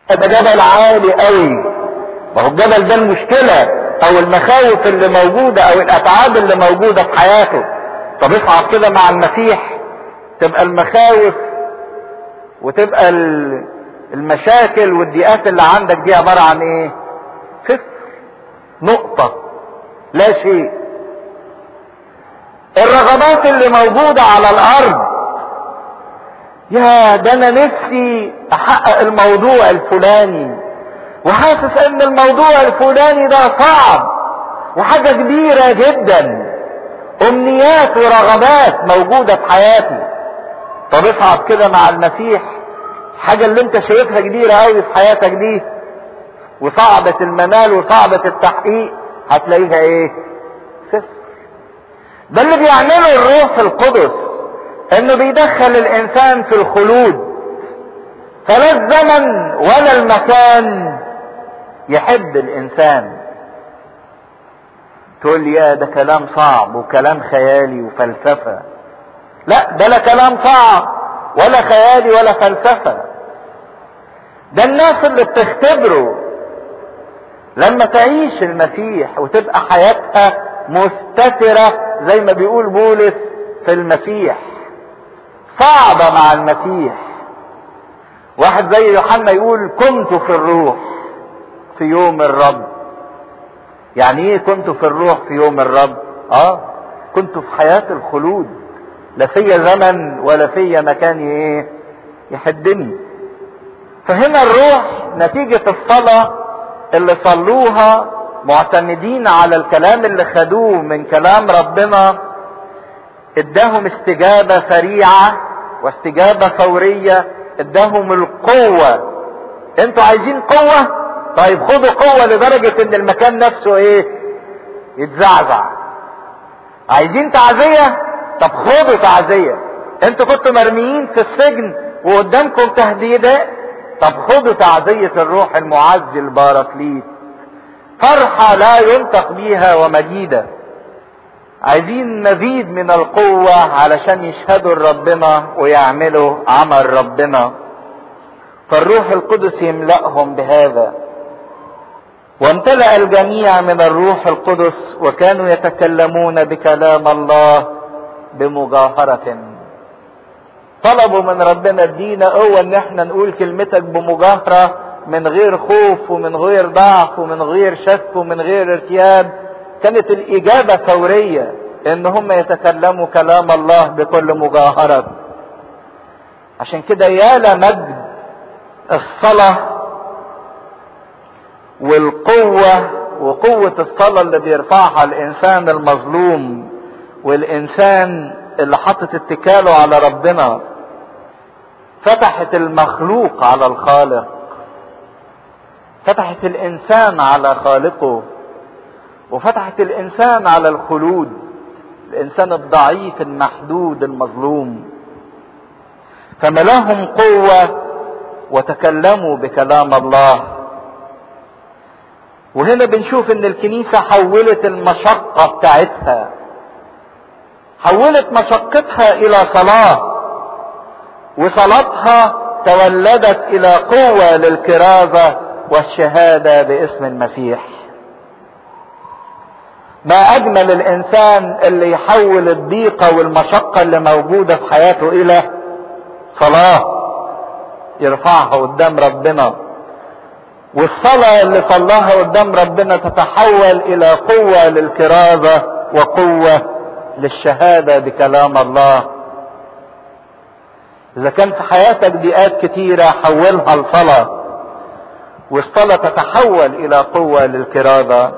ده جبل عالي قوي ما هو الجبل ده المشكلة او المخاوف اللي موجودة او الاتعاب اللي موجودة في حياته طب اصعد كده مع المسيح تبقى المخاوف وتبقى المشاكل والضيقات اللي عندك دي عبارة عن ايه صفر نقطة لا شيء الرغبات اللي موجودة على الارض يا ده انا نفسي احقق الموضوع الفلاني وحاسس ان الموضوع الفلاني ده صعب وحاجة كبيرة جدا امنيات ورغبات موجودة في حياتي طب اصعد كده مع المسيح حاجة اللي انت شايفها كبيرة قوي في حياتك دي وصعبة المنال وصعبة التحقيق هتلاقيها ايه صفر ده اللي بيعمله الروح القدس انه بيدخل الانسان في الخلود فلا الزمن ولا المكان يحب الانسان تقول لي يا ده كلام صعب وكلام خيالي وفلسفة لا ده لا كلام صعب ولا خيالي ولا فلسفة ده الناس اللي بتختبره لما تعيش المسيح وتبقى حياتها مستترة زي ما بيقول بولس في المسيح صعبة مع المسيح واحد زي يوحنا يقول كنت في الروح في يوم الرب يعني ايه كنت في الروح في يوم الرب اه كنت في حياة الخلود لا فيا زمن ولا فيا مكان ايه يحدني فهنا الروح نتيجة الصلاة اللي صلوها معتمدين على الكلام اللي خدوه من كلام ربنا اداهم استجابة سريعة واستجابة فورية اداهم القوة انتوا عايزين قوة طيب خدوا قوة لدرجة ان المكان نفسه ايه يتزعزع عايزين تعزية طب خدوا تعزية انتوا كنتوا مرميين في السجن وقدامكم تهديدات طب خدوا تعزية الروح المعزي الباركليت فرحة لا ينطق بيها ومجيدة عايزين مزيد من القوة علشان يشهدوا لربنا ويعملوا عمل ربنا فالروح القدس يملأهم بهذا وامتلأ الجميع من الروح القدس وكانوا يتكلمون بكلام الله بمجاهرة طلبوا من ربنا ادينا قوة ان احنا نقول كلمتك بمجاهرة من غير خوف ومن غير ضعف ومن غير شك ومن غير ارتياب كانت الاجابة فورية ان هم يتكلموا كلام الله بكل مجاهرة عشان كده يا لمجد الصلاة والقوة وقوة الصلاة اللي بيرفعها الانسان المظلوم والانسان اللي حاطط اتكاله على ربنا فتحت المخلوق على الخالق فتحت الانسان على خالقه وفتحت الانسان على الخلود الانسان الضعيف المحدود المظلوم فملاهم قوة وتكلموا بكلام الله وهنا بنشوف ان الكنيسة حولت المشقة بتاعتها حولت مشقتها الى صلاة وصلاتها تولدت الى قوة للكرازة والشهادة باسم المسيح ما اجمل الانسان اللي يحول الضيقة والمشقة اللي موجودة في حياته الى صلاة يرفعها قدام ربنا والصلاة اللي صلاها قدام ربنا تتحول الى قوة للكرازة وقوة للشهادة بكلام الله اذا كان في حياتك ضيقات كتيرة حولها لصلاة والصلاة تتحول الى قوة للكرازة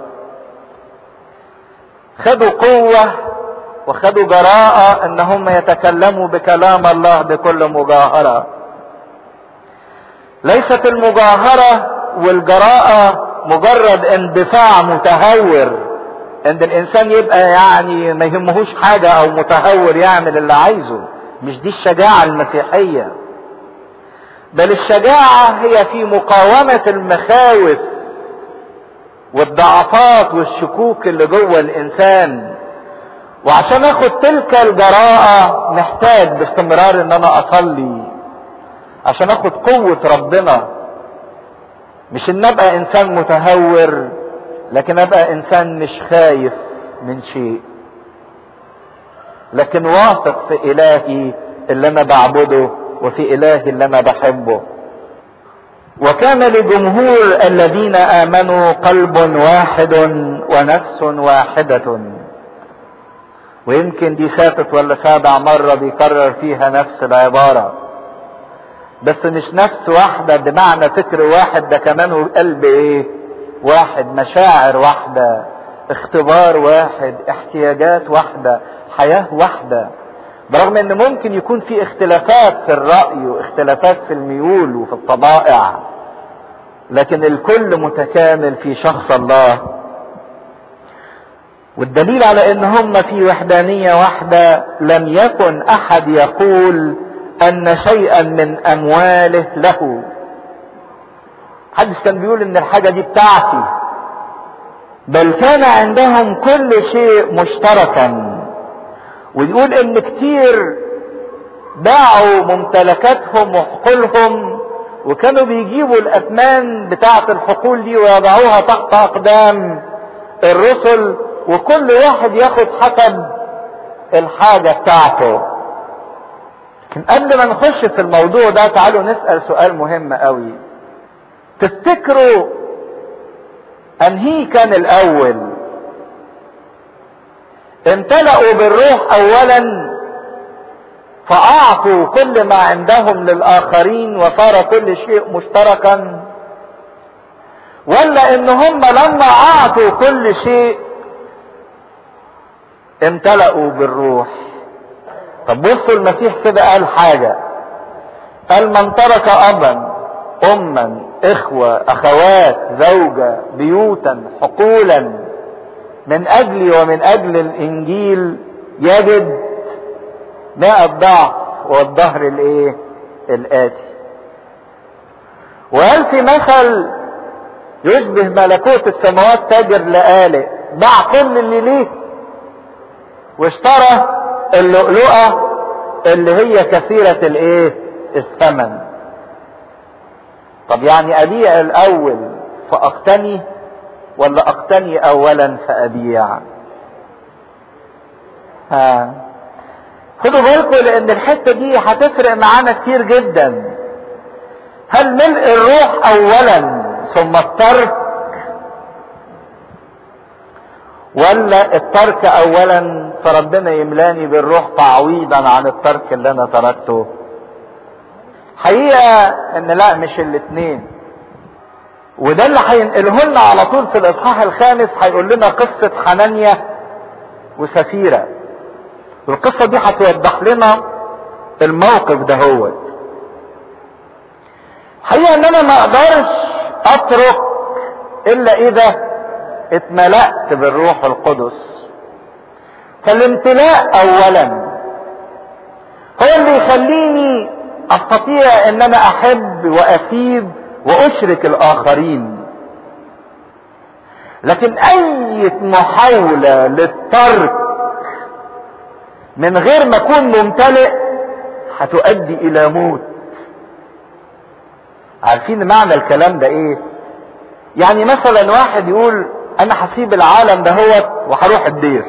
خدوا قوة وخدوا جراءة ان هم يتكلموا بكلام الله بكل مجاهرة ليست المجاهرة والجراءة مجرد اندفاع متهور ان الانسان يبقى يعني ما يهمهوش حاجة او متهور يعمل اللي عايزه مش دي الشجاعة المسيحية بل الشجاعة هي في مقاومة المخاوف والضعفات والشكوك اللي جوه الانسان وعشان اخد تلك الجراءة محتاج باستمرار ان انا اصلي عشان اخد قوة ربنا مش ان ابقى انسان متهور لكن ابقى انسان مش خايف من شيء لكن واثق في الهي اللي انا بعبده وفي الهي اللي انا بحبه وكان لجمهور الذين امنوا قلب واحد ونفس واحده ويمكن دي سافت ولا سابع مره بيكرر فيها نفس العباره بس مش نفس واحده بمعنى فكر واحد ده كمان قلب ايه واحد مشاعر واحده اختبار واحد احتياجات واحده حياه واحده برغم ان ممكن يكون في اختلافات في الرأي واختلافات في الميول وفي الطبائع لكن الكل متكامل في شخص الله والدليل على ان هم في وحدانية واحدة لم يكن احد يقول ان شيئا من امواله له حدث كان بيقول ان الحاجة دي بتاعتي بل كان عندهم كل شيء مشتركا ويقول ان كتير باعوا ممتلكاتهم وحقولهم وكانوا بيجيبوا الاثمان بتاعه الحقول دي ويضعوها تحت اقدام الرسل وكل واحد ياخد حسب الحاجه بتاعته لكن قبل ما نخش في الموضوع ده تعالوا نسال سؤال مهم قوي تفتكروا انهي كان الاول امتلأوا بالروح اولا فاعطوا كل ما عندهم للاخرين وصار كل شيء مشتركا ولا ان هم لما اعطوا كل شيء امتلأوا بالروح طب بصوا المسيح كده قال حاجة قال من ترك ابا اما اخوة اخوات زوجة بيوتا حقولا من اجلي ومن اجل الانجيل يجد مئة ضعف والظهر الايه الاتي وقال في مثل يشبه ملكوت السماوات تاجر لآلئ باع كل اللي ليه واشترى اللؤلؤة اللي هي كثيرة الايه الثمن طب يعني ابيع الاول فاقتني ولا اقتني اولا فابيع ها خدوا بالكم لان الحته دي هتفرق معانا كتير جدا هل ملء الروح اولا ثم الترك ولا الترك اولا فربنا يملاني بالروح تعويضا عن الترك اللي انا تركته حقيقه ان لا مش الاتنين وده اللي هينقله لنا على طول في الاصحاح الخامس هيقول لنا قصه حنانيا وسفيره والقصه دي هتوضح لنا الموقف ده هو حقيقه ان انا ما اقدرش اترك الا اذا اتملأت بالروح القدس فالامتلاء اولا هو اللي يخليني استطيع ان انا احب واسيب واشرك الاخرين لكن اي محاولة للترك من غير ما اكون ممتلئ هتؤدي الى موت عارفين معنى الكلام ده ايه يعني مثلا واحد يقول انا هسيب العالم ده هو وهروح الدير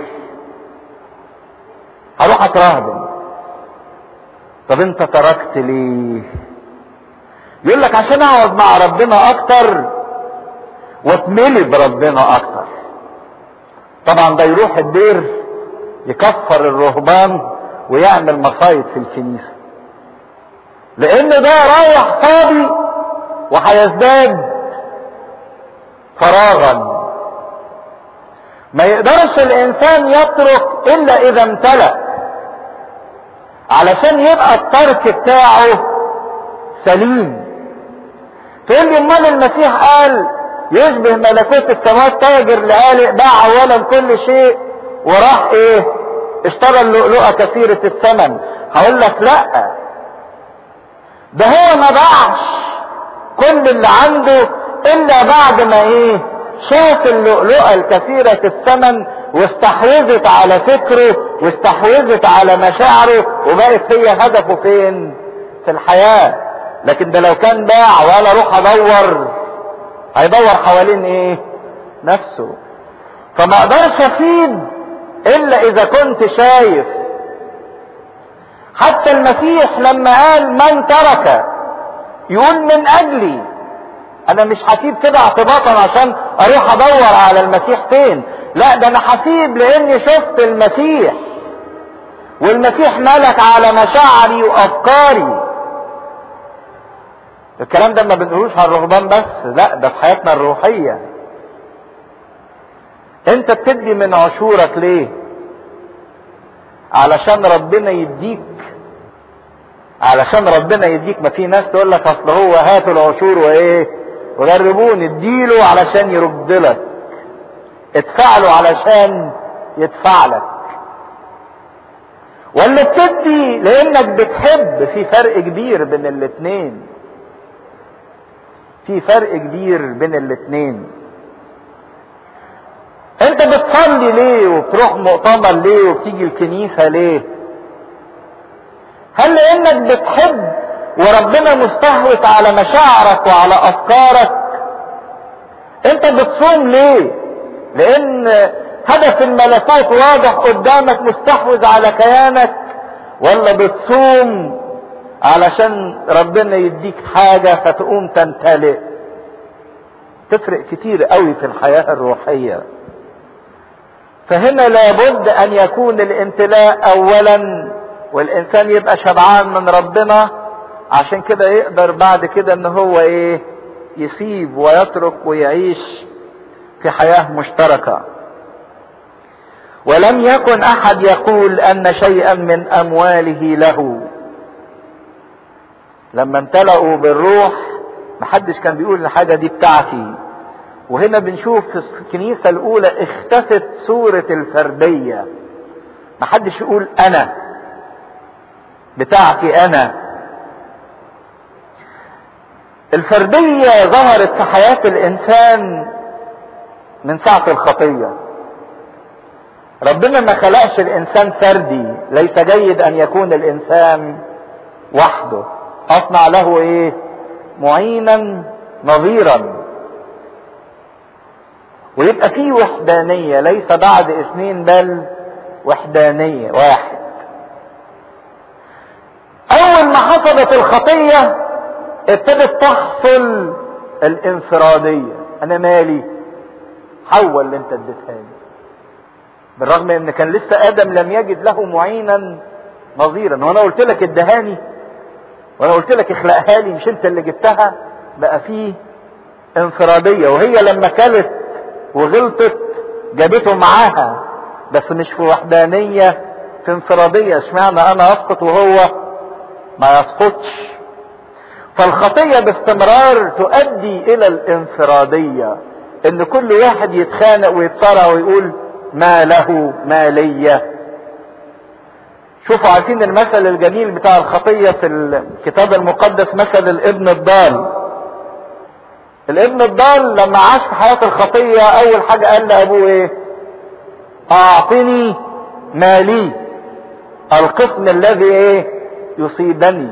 هروح اترهبن طب انت تركت ليه يقول لك عشان اقعد مع ربنا اكتر واتملي بربنا اكتر طبعا ده يروح الدير يكفر الرهبان ويعمل مصايد في الكنيسه لان ده رايح فاضي وهيزداد فراغا ما يقدرش الانسان يترك الا اذا امتلأ علشان يبقى الترك بتاعه سليم تقول لي امال المسيح قال يشبه ملكوت السماوات تاجر لآلئ باع اولا كل شيء وراح ايه اشترى اللؤلؤة كثيرة الثمن هقول لك لا ده هو ما باعش كل اللي عنده الا بعد ما ايه شاف اللؤلؤة الكثيرة الثمن واستحوذت على فكره واستحوذت على مشاعره وبقت هي هدفه فين في الحياة لكن ده لو كان باع وانا اروح ادور هيدور حوالين ايه نفسه فما اقدرش افيد الا اذا كنت شايف حتى المسيح لما قال من ترك يقول من اجلي انا مش هسيب كده اعتباطا عشان اروح ادور على المسيح فين لا ده انا هسيب لاني شفت المسيح والمسيح ملك على مشاعري وافكاري الكلام ده ما بنقولوش على الرهبان بس لا ده في حياتنا الروحيه انت بتدي من عشورك ليه علشان ربنا يديك علشان ربنا يديك ما في ناس تقول لك اصل هو هاتوا العشور وايه وجربون اديله علشان يرد لك ادفع له علشان يدفع لك ولا بتدي لانك بتحب في فرق كبير بين الاتنين في فرق كبير بين الاتنين انت بتصلي ليه وبتروح مؤتمر ليه وبتيجي الكنيسه ليه هل لانك بتحب وربنا مستحوذ على مشاعرك وعلى افكارك انت بتصوم ليه لان هدف الملكوت واضح قدامك مستحوذ على كيانك ولا بتصوم علشان ربنا يديك حاجة فتقوم تمتلئ تفرق كتير قوي في الحياة الروحية فهنا لابد ان يكون الامتلاء اولا والانسان يبقى شبعان من ربنا عشان كده يقدر بعد كده ان هو ايه يسيب ويترك ويعيش في حياة مشتركة ولم يكن احد يقول ان شيئا من امواله له لما امتلأوا بالروح محدش كان بيقول الحاجة دي بتاعتي وهنا بنشوف في الكنيسة الأولى اختفت صورة الفردية محدش يقول أنا بتاعتي أنا الفردية ظهرت في حياة الإنسان من ساعة الخطية ربنا ما خلقش الإنسان فردي ليس جيد أن يكون الإنسان وحده أصنع له إيه معينا نظيرا ويبقى فيه وحدانية ليس بعد اثنين بل وحدانية واحد أول ما حصلت الخطية ابتدت تحصل الانفرادية أنا مالي حول اللي أنت اديتها لي بالرغم ان كان لسه ادم لم يجد له معينا نظيرا وانا قلت لك ادهاني وانا قلت لك اخلقها لي مش انت اللي جبتها بقى فيه انفرادية وهي لما كلت وغلطت جابته معاها بس مش في وحدانية في انفرادية اشمعنى انا اسقط وهو ما يسقطش فالخطية باستمرار تؤدي الى الانفرادية ان كل واحد يتخانق ويتصارع ويقول ما له ما لي شوفوا عارفين المثل الجميل بتاع الخطية في الكتاب المقدس مثل الابن الضال الابن الضال لما عاش في حياة الخطية اول حاجة قال لابوه ايه اعطني مالي القسم الذي ايه يصيبني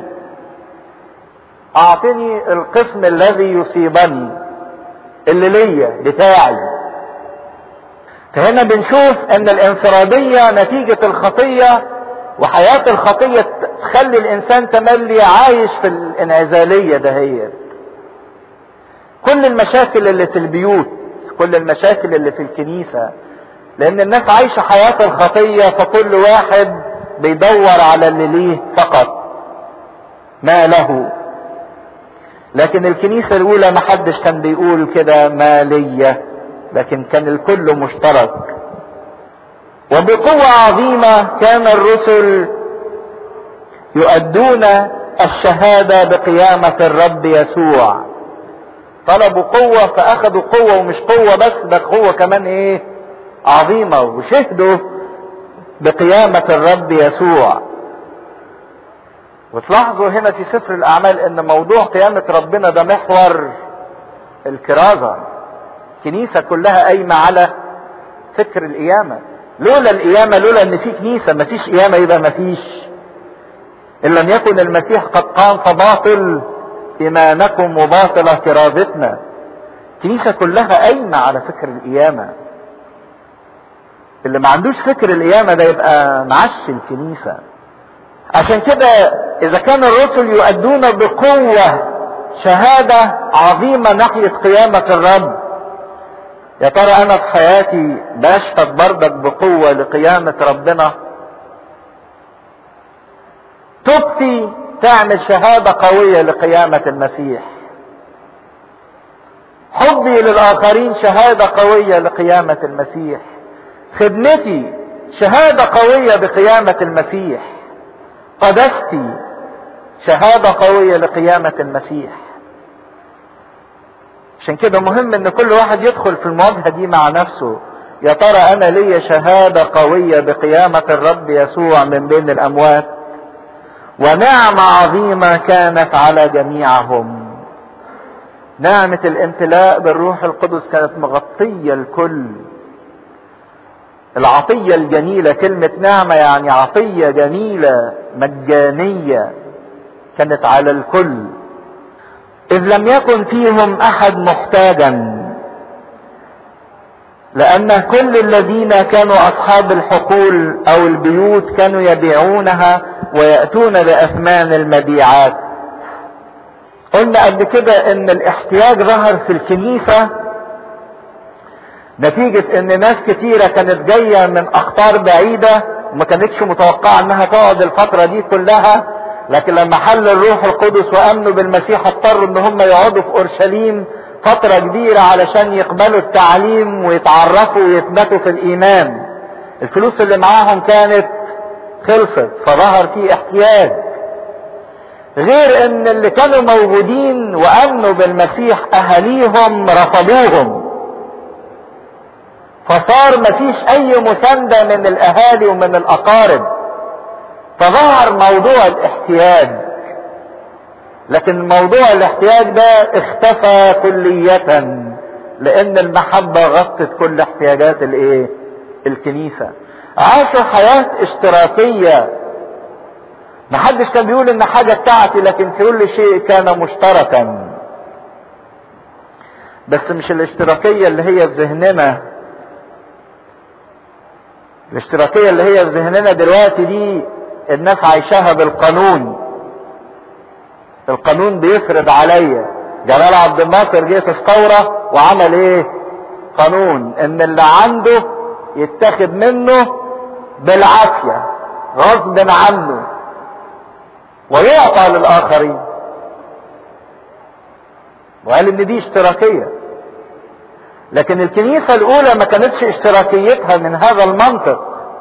اعطني القسم الذي يصيبني اللي ليا بتاعي فهنا بنشوف ان الانفرادية نتيجة الخطية وحياة الخطية تخلي الانسان تملي عايش في الانعزالية دهيت كل المشاكل اللي في البيوت كل المشاكل اللي في الكنيسة لان الناس عايشة حياة الخطية فكل واحد بيدور على اللي ليه فقط ما له لكن الكنيسة الاولى محدش كان بيقول كده ما ليا لكن كان الكل مشترك وبقوة عظيمة كان الرسل يؤدون الشهادة بقيامة الرب يسوع طلبوا قوة فأخذوا قوة ومش قوة بس ده قوة كمان إيه عظيمة وشهدوا بقيامة الرب يسوع وتلاحظوا هنا في سفر الأعمال إن موضوع قيامة ربنا ده محور الكرازة كنيسة كلها قايمة على فكر القيامة لولا القيامة لولا ان في كنيسة مفيش قيامة يبقى مفيش ان لم يكن المسيح قد قام فباطل ايمانكم وباطلة كرازتنا الكنيسة كلها قايمة على فكر القيامة اللي ما عندوش فكر القيامة ده يبقى معش الكنيسة عشان كده اذا كان الرسل يؤدون بقوة شهادة عظيمة ناحية قيامة الرب يا ترى انا في حياتي بشهد بردك بقوة لقيامة ربنا توبتي تعمل شهادة قوية لقيامة المسيح حبي للآخرين شهادة قوية لقيامة المسيح خدمتي شهادة قوية بقيامة المسيح قدستي شهادة قوية لقيامة المسيح عشان كده مهم ان كل واحد يدخل في المواجهة دي مع نفسه يا ترى انا ليا شهادة قوية بقيامة الرب يسوع من بين الاموات ونعمة عظيمة كانت على جميعهم نعمة الامتلاء بالروح القدس كانت مغطية الكل العطية الجميلة كلمة نعمة يعني عطية جميلة مجانية كانت على الكل إذ لم يكن فيهم أحد محتاجا لأن كل الذين كانوا أصحاب الحقول أو البيوت كانوا يبيعونها ويأتون بأثمان المبيعات قلنا قبل كده ان الاحتياج ظهر في الكنيسة نتيجة ان ناس كتيرة كانت جاية من اقطار بعيدة وما كانتش متوقعة انها تقعد الفترة دي كلها لكن لما حل الروح القدس وامنوا بالمسيح اضطروا ان هم يقعدوا في اورشليم فترة كبيرة علشان يقبلوا التعليم ويتعرفوا ويثبتوا في الايمان الفلوس اللي معاهم كانت خلصت فظهر فيه احتياج غير ان اللي كانوا موجودين وامنوا بالمسيح اهاليهم رفضوهم فصار مفيش اي مساندة من الاهالي ومن الاقارب فظهر موضوع الاحتياج لكن موضوع الاحتياج ده اختفى كلية لان المحبة غطت كل احتياجات الايه الكنيسة عاشوا حياة اشتراكية محدش كان بيقول ان حاجة بتاعتي لكن كل شيء كان مشتركا بس مش الاشتراكية اللي هي في ذهننا الاشتراكية اللي هي في ذهننا دلوقتي دي الناس عايشاها بالقانون القانون بيفرض عليا جلال عبد الناصر جه في الثورة وعمل ايه قانون ان اللي عنده يتاخد منه بالعافية غصب عنه ويعطى للآخرين وقال ان دي اشتراكية لكن الكنيسة الاولى ما كانتش اشتراكيتها من هذا المنطق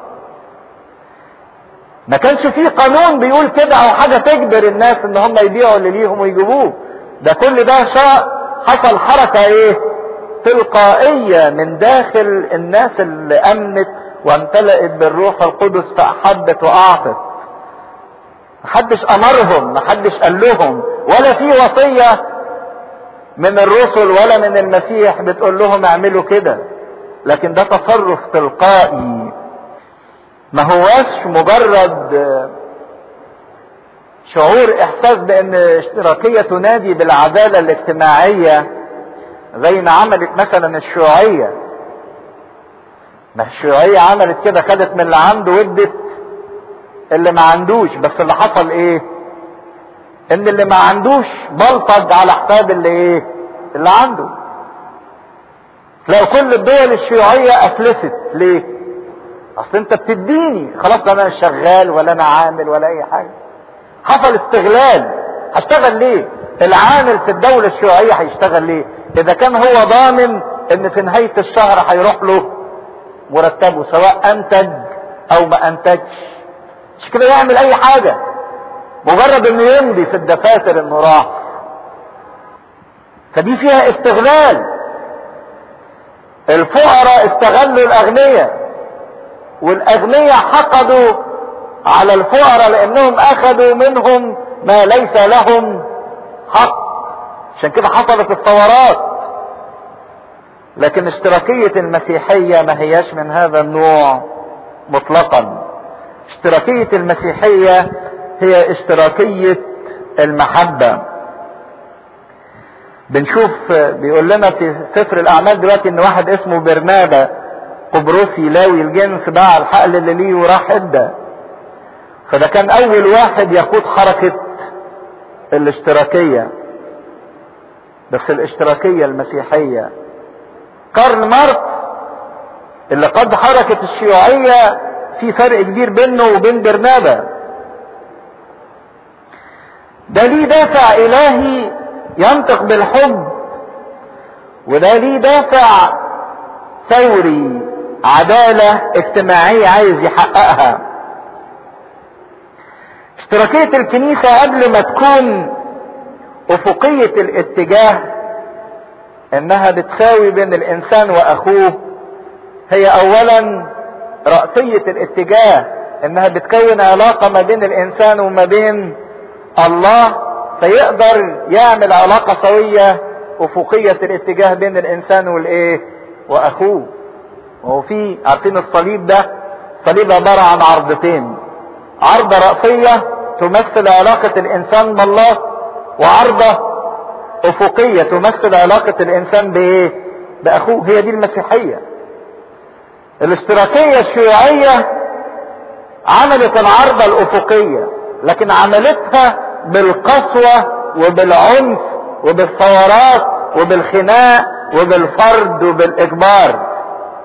ما كانش فيه قانون بيقول كده او حاجة تجبر الناس ان هم يبيعوا اللي ليهم ويجيبوه ده كل ده شاء حصل حركة ايه تلقائية من داخل الناس اللي امنت وامتلأت بالروح القدس فاحبت واعطت محدش امرهم محدش قال لهم ولا في وصية من الرسل ولا من المسيح بتقول لهم اعملوا كده لكن ده تصرف تلقائي ما هواش مجرد شعور احساس بان اشتراكية تنادي بالعدالة الاجتماعية زي ما عملت مثلا الشيوعية ما الشيوعية عملت كده خدت من اللي عنده ودت اللي ما عندوش بس اللي حصل ايه ان اللي ما عندوش بلطج على حساب اللي ايه اللي عنده لو كل الدول الشيوعية افلست ليه اصل انت بتديني خلاص انا مش شغال ولا انا عامل ولا اي حاجة حصل استغلال هشتغل ليه العامل في الدولة الشيوعية هيشتغل ليه اذا كان هو ضامن ان في نهاية الشهر هيروح له مرتبه سواء انتج او ما انتجش مش كده يعمل اي حاجة مجرد انه يمضي في الدفاتر انه راح فدي فيها استغلال الفقراء استغلوا الاغنياء والاغنياء حقدوا على الفقراء لانهم اخذوا منهم ما ليس لهم حق عشان كده حصلت الثورات لكن اشتراكية المسيحية ما هياش من هذا النوع مطلقا اشتراكية المسيحية هي اشتراكية المحبة بنشوف بيقول لنا في سفر الاعمال دلوقتي ان واحد اسمه برنابا قبرصي لاوي الجنس باع الحقل اللي ليه وراح ادى فده كان اول واحد يقود حركة الاشتراكية بس الاشتراكية المسيحية كارل ماركس اللي قاد حركة الشيوعية في فرق كبير بينه وبين برنابا ده ليه دافع الهي ينطق بالحب وده ليه دافع ثوري عدالة اجتماعية عايز يحققها اشتراكية الكنيسة قبل ما تكون افقية الاتجاه انها بتساوي بين الانسان واخوه هي اولا رأسية الاتجاه انها بتكون علاقة ما بين الانسان وما بين الله فيقدر يعمل علاقة سوية افقية الاتجاه بين الانسان والايه واخوه وهو في عارفين الصليب ده صليب عبارة عن عرضتين عرضة رأسية تمثل علاقة الانسان بالله وعرضة افقية تمثل علاقة الانسان بايه باخوه هي دي المسيحية الاشتراكية الشيوعية عملت العرضة الافقية لكن عملتها بالقسوة وبالعنف وبالثورات وبالخناق وبالفرد وبالاجبار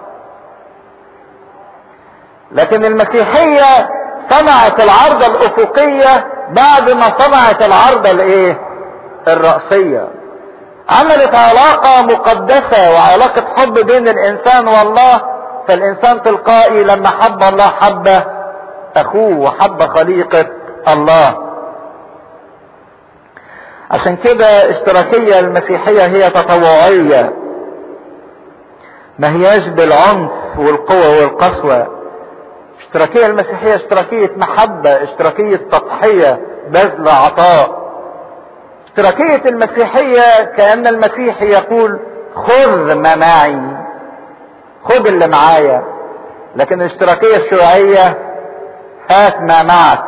لكن المسيحية صنعت العرضة الافقية بعد ما صنعت العرضة الايه الرأسية عملت علاقة مقدسة وعلاقة حب بين الانسان والله فالانسان تلقائي لما حب الله حب اخوه وحب خليقة الله عشان كده اشتراكية المسيحية هي تطوعية ما هياش بالعنف والقوة والقسوة اشتراكية المسيحية اشتراكية محبة اشتراكية تضحية بذل عطاء اشتراكية المسيحية كأن المسيح يقول خذ ما معي خذ اللي معايا لكن الاشتراكية الشيوعية هات ما معك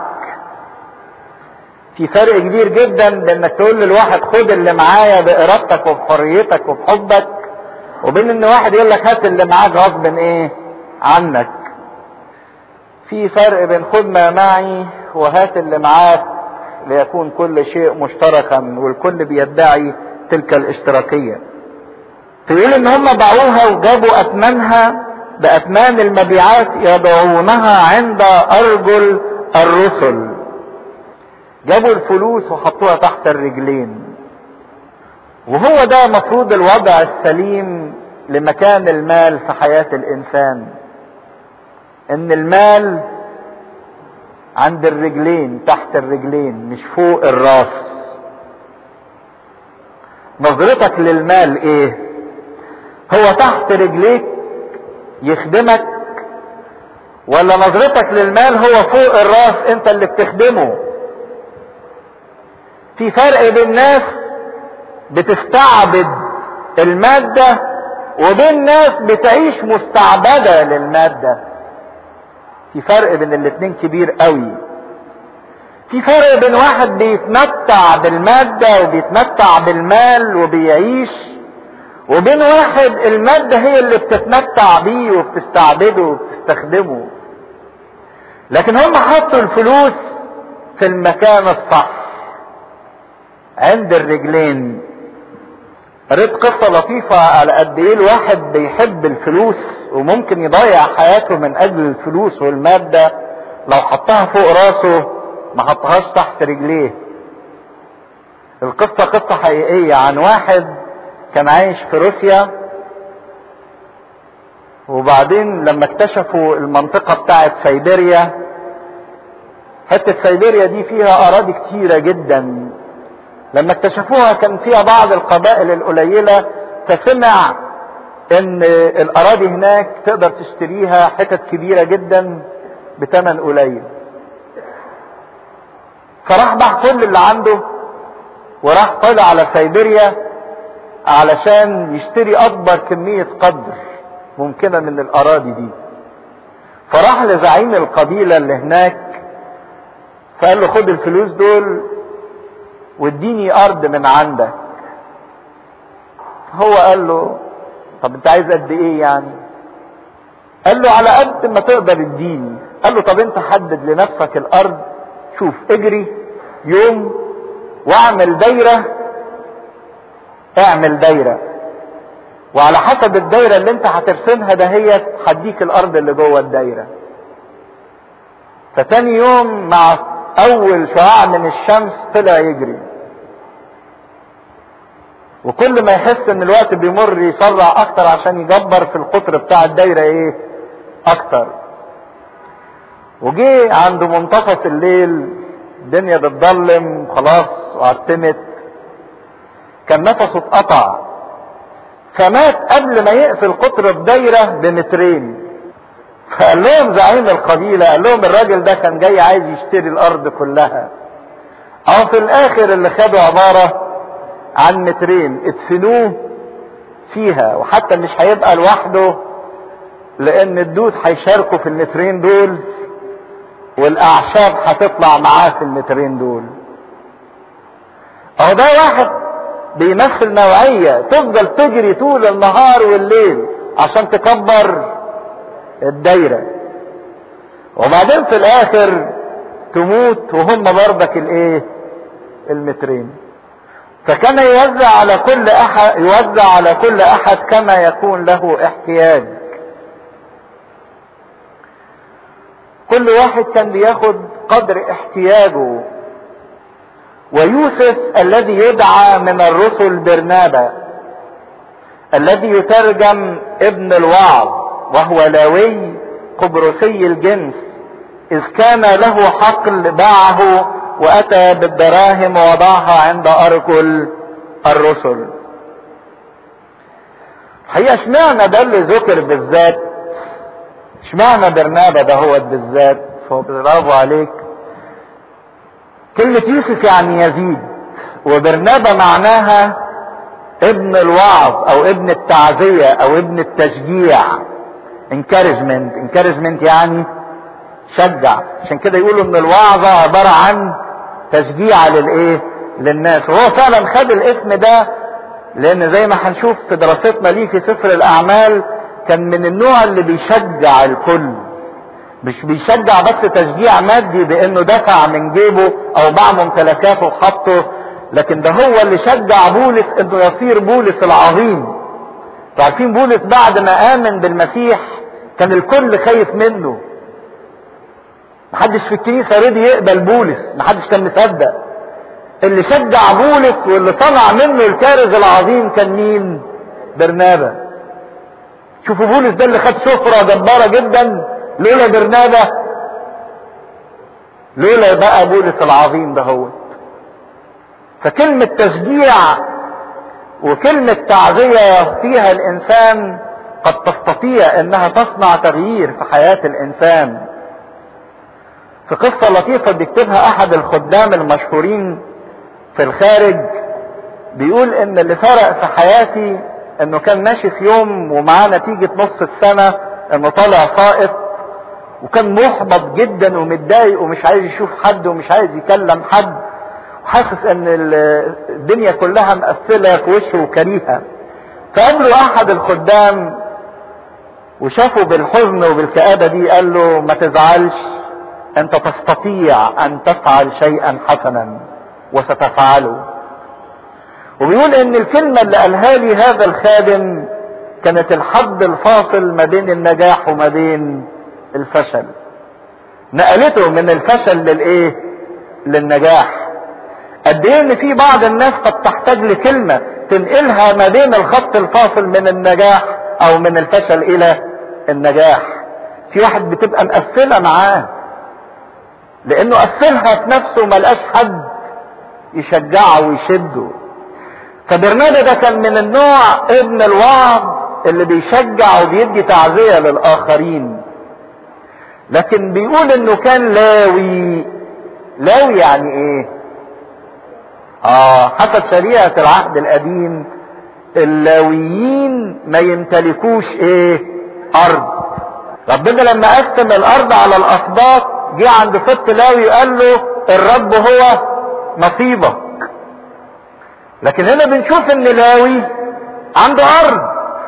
في فرق كبير جدا بانك تقول للواحد خد اللي معايا بارادتك وبحريتك وبحبك وبين ان واحد يقول لك هات اللي معاك غصب ايه عنك في فرق بين خد ما معي وهات اللي معاك ليكون كل شيء مشتركا والكل بيدعي تلك الاشتراكية تقول ان هم باعوها وجابوا اثمانها باثمان المبيعات يضعونها عند ارجل الرسل جابوا الفلوس وحطوها تحت الرجلين وهو ده مفروض الوضع السليم لمكان المال في حياة الانسان ان المال عند الرجلين تحت الرجلين مش فوق الراس نظرتك للمال ايه هو تحت رجليك يخدمك ولا نظرتك للمال هو فوق الراس انت اللي بتخدمه في فرق بين ناس بتستعبد المادة وبين ناس بتعيش مستعبدة للمادة في فرق بين الاتنين كبير قوي في فرق بين واحد بيتمتع بالمادة وبيتمتع بالمال وبيعيش وبين واحد المادة هي اللي بتتمتع بيه وبتستعبده وبتستخدمه لكن هم حطوا الفلوس في المكان الصح عند الرجلين قريت قصة لطيفة على قد ايه الواحد بيحب الفلوس وممكن يضيع حياته من اجل الفلوس والمادة لو حطها فوق راسه ما حطهاش تحت رجليه القصة قصة حقيقية عن واحد كان عايش في روسيا وبعدين لما اكتشفوا المنطقة بتاعت سيبيريا حتة سيبيريا دي فيها اراضي كتيرة جدا لما اكتشفوها كان فيها بعض القبائل القليلة فسمع ان الاراضي هناك تقدر تشتريها حتت كبيرة جدا بثمن قليل فراح باع كل اللي عنده وراح طلع على سيبيريا علشان يشتري اكبر كمية قدر ممكنة من الاراضي دي فراح لزعيم القبيلة اللي هناك فقال له خد الفلوس دول واديني ارض من عندك هو قال له طب انت عايز قد ايه يعني قال له على قد ما تقدر اديني قال له طب انت حدد لنفسك الارض شوف اجري يوم واعمل دايرة اعمل دايرة وعلى حسب الدايرة اللي انت هترسمها دهيت هديك الارض اللي جوه الدايرة فتاني يوم مع اول شعاع من الشمس طلع يجري وكل ما يحس ان الوقت بيمر يسرع اكتر عشان يجبر في القطر بتاع الدايرة ايه اكتر وجي عند منتصف الليل الدنيا بتضلم خلاص وعتمت كان نفسه اتقطع فمات قبل ما يقفل قطر الدايرة بمترين فقال لهم زعيم القبيلة قال لهم الراجل ده كان جاي عايز يشتري الارض كلها او في الاخر اللي خدوا عبارة عن مترين ادفنوه فيها وحتى مش هيبقى لوحده لان الدود هيشاركوا في المترين دول والاعشاب هتطلع معاه في المترين دول اهو ده واحد بيمثل نوعية تفضل تجري طول النهار والليل عشان تكبر الدايرة وبعدين في الاخر تموت وهم برضك الايه المترين فكان يوزع على كل احد يوزع على كل احد كما يكون له احتياج كل واحد كان بياخد قدر احتياجه ويوسف الذي يدعى من الرسل برنابا الذي يترجم ابن الوعظ وهو لاوي قبرصي الجنس اذ كان له حقل باعه واتى بالدراهم ووضعها عند ارجل الرسل هي اشمعنى ده اللي ذكر بالذات اشمعنى برنابا ده هو بالذات فهو برافو عليك كلمة يوسف يعني يزيد وبرنابا معناها ابن الوعظ او ابن التعزية او ابن التشجيع encouragement encouragement يعني شجع عشان كده يقولوا ان الوعظة عبارة عن تشجيع للايه للناس وهو فعلا خد الاسم ده لان زي ما هنشوف في دراستنا ليه في سفر الاعمال كان من النوع اللي بيشجع الكل مش بيشجع بس تشجيع مادي بانه دفع من جيبه او باع ممتلكاته وحطه لكن ده هو اللي شجع بولس انه يصير بولس العظيم عارفين بولس بعد ما امن بالمسيح كان الكل خايف منه محدش في الكنيسة رضي يقبل بولس محدش كان مصدق اللي شجع بولس واللي طلع منه الكارز العظيم كان مين برنابا شوفوا بولس ده اللي خد شهرة جبارة جدا لولا برنابا لولا بقى بولس العظيم ده هو فكلمة تشجيع وكلمة تعزية فيها الإنسان قد تستطيع إنها تصنع تغيير في حياة الإنسان في قصة لطيفة بيكتبها أحد الخدام المشهورين في الخارج بيقول إن اللي فرق في حياتي إنه كان ماشي في يوم ومعاه نتيجة نص السنة إنه طالع سائط وكان محبط جدا ومتضايق ومش عايز يشوف حد ومش عايز يكلم حد وحاسس ان الدنيا كلها مقفله في وشه وكريهه فقابله احد الخدام وشافه بالحزن وبالكآبة دي قال له ما تزعلش انت تستطيع ان تفعل شيئا حسنا وستفعله وبيقول ان الكلمة اللي قالها لي هذا الخادم كانت الحد الفاصل ما بين النجاح وما بين الفشل نقلته من الفشل للايه للنجاح قد ايه ان في بعض الناس قد تحتاج لكلمة تنقلها ما بين الخط الفاصل من النجاح او من الفشل الى النجاح في واحد بتبقى مقفلة معاه لانه قفلها في نفسه ملقاش حد يشجعه ويشده فبرنابا ده كان من النوع ابن الوعظ اللي بيشجع وبيدي تعزية للاخرين لكن بيقول انه كان لاوي لاوي يعني ايه اه حسب شريعة العهد القديم اللاويين ما يمتلكوش ايه ارض ربنا لما قسم الارض على الاسباط جه عند سبط لاوي قال له الرب هو نصيبك لكن هنا بنشوف ان لاوي عنده ارض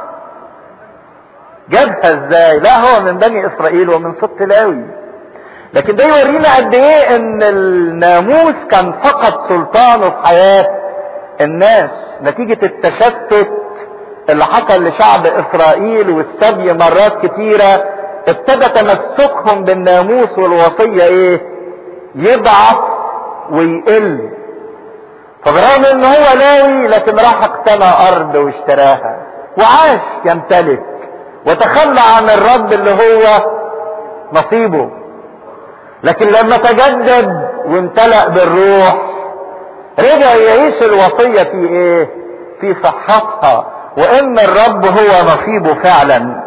جابها ازاي لا هو من بني اسرائيل ومن سبط لاوي لكن ده يورينا قد ايه ان الناموس كان فقط سلطانه في حياة الناس نتيجة التشتت اللي حصل لشعب اسرائيل والسبي مرات كتيرة ابتدى تمسكهم بالناموس والوصية ايه يضعف ويقل فبرغم ان هو لاوي لكن راح اقتنى ارض واشتراها وعاش يمتلك وتخلى عن الرب اللي هو نصيبه لكن لما تجدد وامتلأ بالروح رجع يعيش الوصية في ايه في صحتها وان الرب هو نصيبه فعلا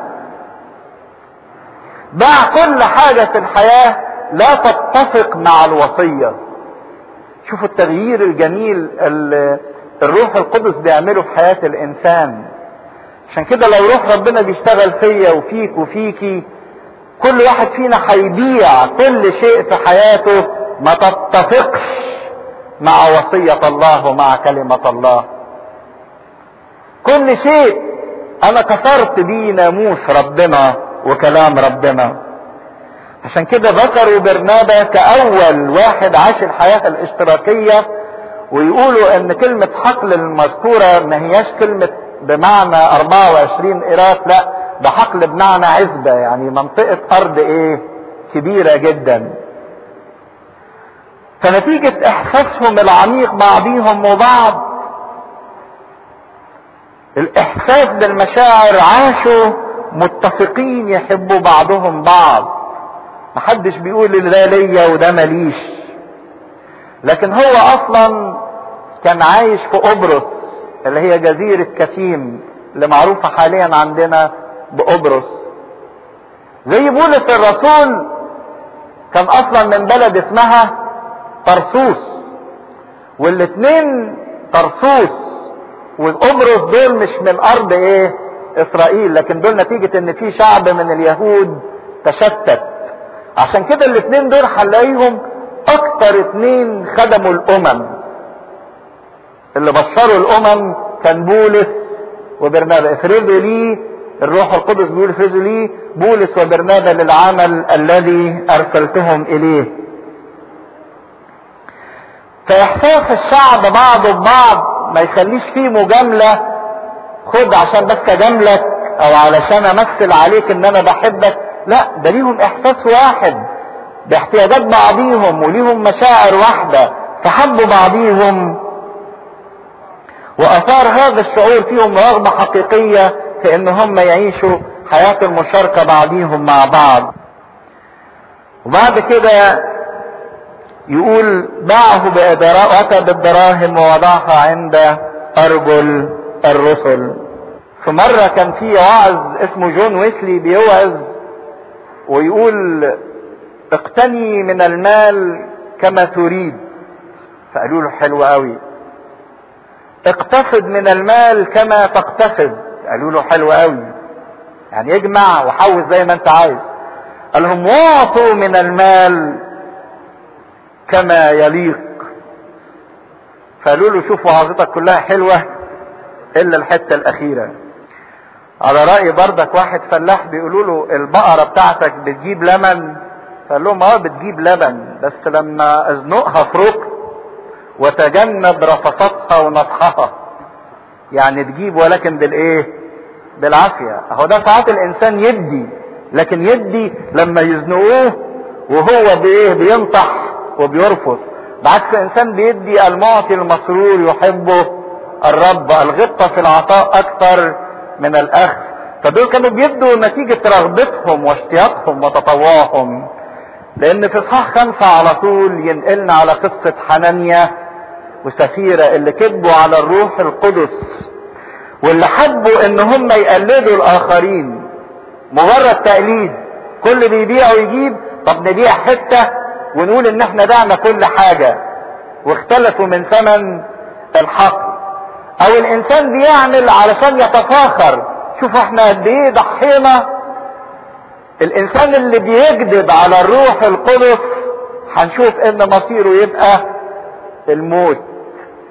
باع كل حاجة في الحياة لا تتفق مع الوصية شوفوا التغيير الجميل اللي الروح القدس بيعمله في حياة الانسان عشان كده لو روح ربنا بيشتغل فيا وفيك وفيكي كل واحد فينا هيبيع كل شيء في حياته ما تتفقش مع وصية الله ومع كلمة الله كل شيء انا كسرت بيه ناموس ربنا وكلام ربنا عشان كده ذكروا برنابا كأول واحد عاش الحياة الاشتراكية ويقولوا ان كلمة حقل المذكورة ما هياش كلمة بمعنى 24 قيراط لا ده حقل بمعنى عزبة يعني منطقة ارض ايه كبيرة جدا فنتيجة احساسهم العميق بعضيهم وبعض الاحساس بالمشاعر عاشوا متفقين يحبوا بعضهم بعض محدش بيقول ده ليا وده ماليش لكن هو اصلا كان عايش في قبرص اللي هي جزيرة كتيم اللي معروفة حاليا عندنا بقبرص زي بولس الرسول كان اصلا من بلد اسمها طرسوس والاتنين طرسوس وقبرص دول مش من ارض ايه اسرائيل لكن دول نتيجة ان في شعب من اليهود تشتت عشان كده الاتنين دول هنلاقيهم اكتر اتنين خدموا الامم اللي بشروا الامم كان بولس وبرنابا افرضوا لي الروح القدس بيقول افرضوا لي بولس وبرنابا للعمل الذي ارسلتهم اليه فاحساس الشعب بعضه ببعض ما يخليش فيه مجاملة خد عشان بس اجاملك او علشان امثل عليك ان انا بحبك لا ده ليهم احساس واحد باحتياجات بعضيهم وليهم مشاعر واحدة فحبوا بعضيهم واثار هذا الشعور فيهم رغبة حقيقية في ان هم يعيشوا حياة المشاركة بعضيهم مع بعض وبعد كده يقول باعه بإدراء أتى بالدراهم ووضعها عند أرجل الرسل في مرة كان في واعظ اسمه جون ويسلي بيوعظ ويقول اقتني من المال كما تريد فقالوا له حلو قوي اقتصد من المال كما تقتصد قالوا له حلو قوي يعني اجمع وحوز زي ما انت عايز قال لهم واعطوا من المال كما يليق فقالوا له شوف وعظتك كلها حلوة الا الحتة الاخيرة على رأي بردك واحد فلاح بيقولوا له البقرة بتاعتك بتجيب لبن فقال لهم اه بتجيب لبن بس لما ازنقها في ركن وتجنب رفصتها ونطحها يعني تجيب ولكن بالايه بالعافية اهو ده ساعات الانسان يدي لكن يدي لما يزنقوه وهو بايه بينطح وبيرفض بعكس انسان بيدي المعطي المسرور يحبه الرب الغبطة في العطاء اكثر من الاخذ فدول كانوا بيدوا نتيجة رغبتهم واشتياقهم وتطوعهم لان في اصحاح خمسة على طول ينقلنا على قصة حنانيا وسفيرة اللي كذبوا على الروح القدس واللي حبوا ان هم يقلدوا الاخرين مجرد تقليد كل اللي يبيع ويجيب طب نبيع حتة ونقول ان احنا دعنا كل حاجة واختلفوا من ثمن الحق او الانسان بيعمل علشان يتفاخر شوفوا احنا قد ايه ضحينا الانسان اللي بيكذب على الروح القدس هنشوف ان مصيره يبقى الموت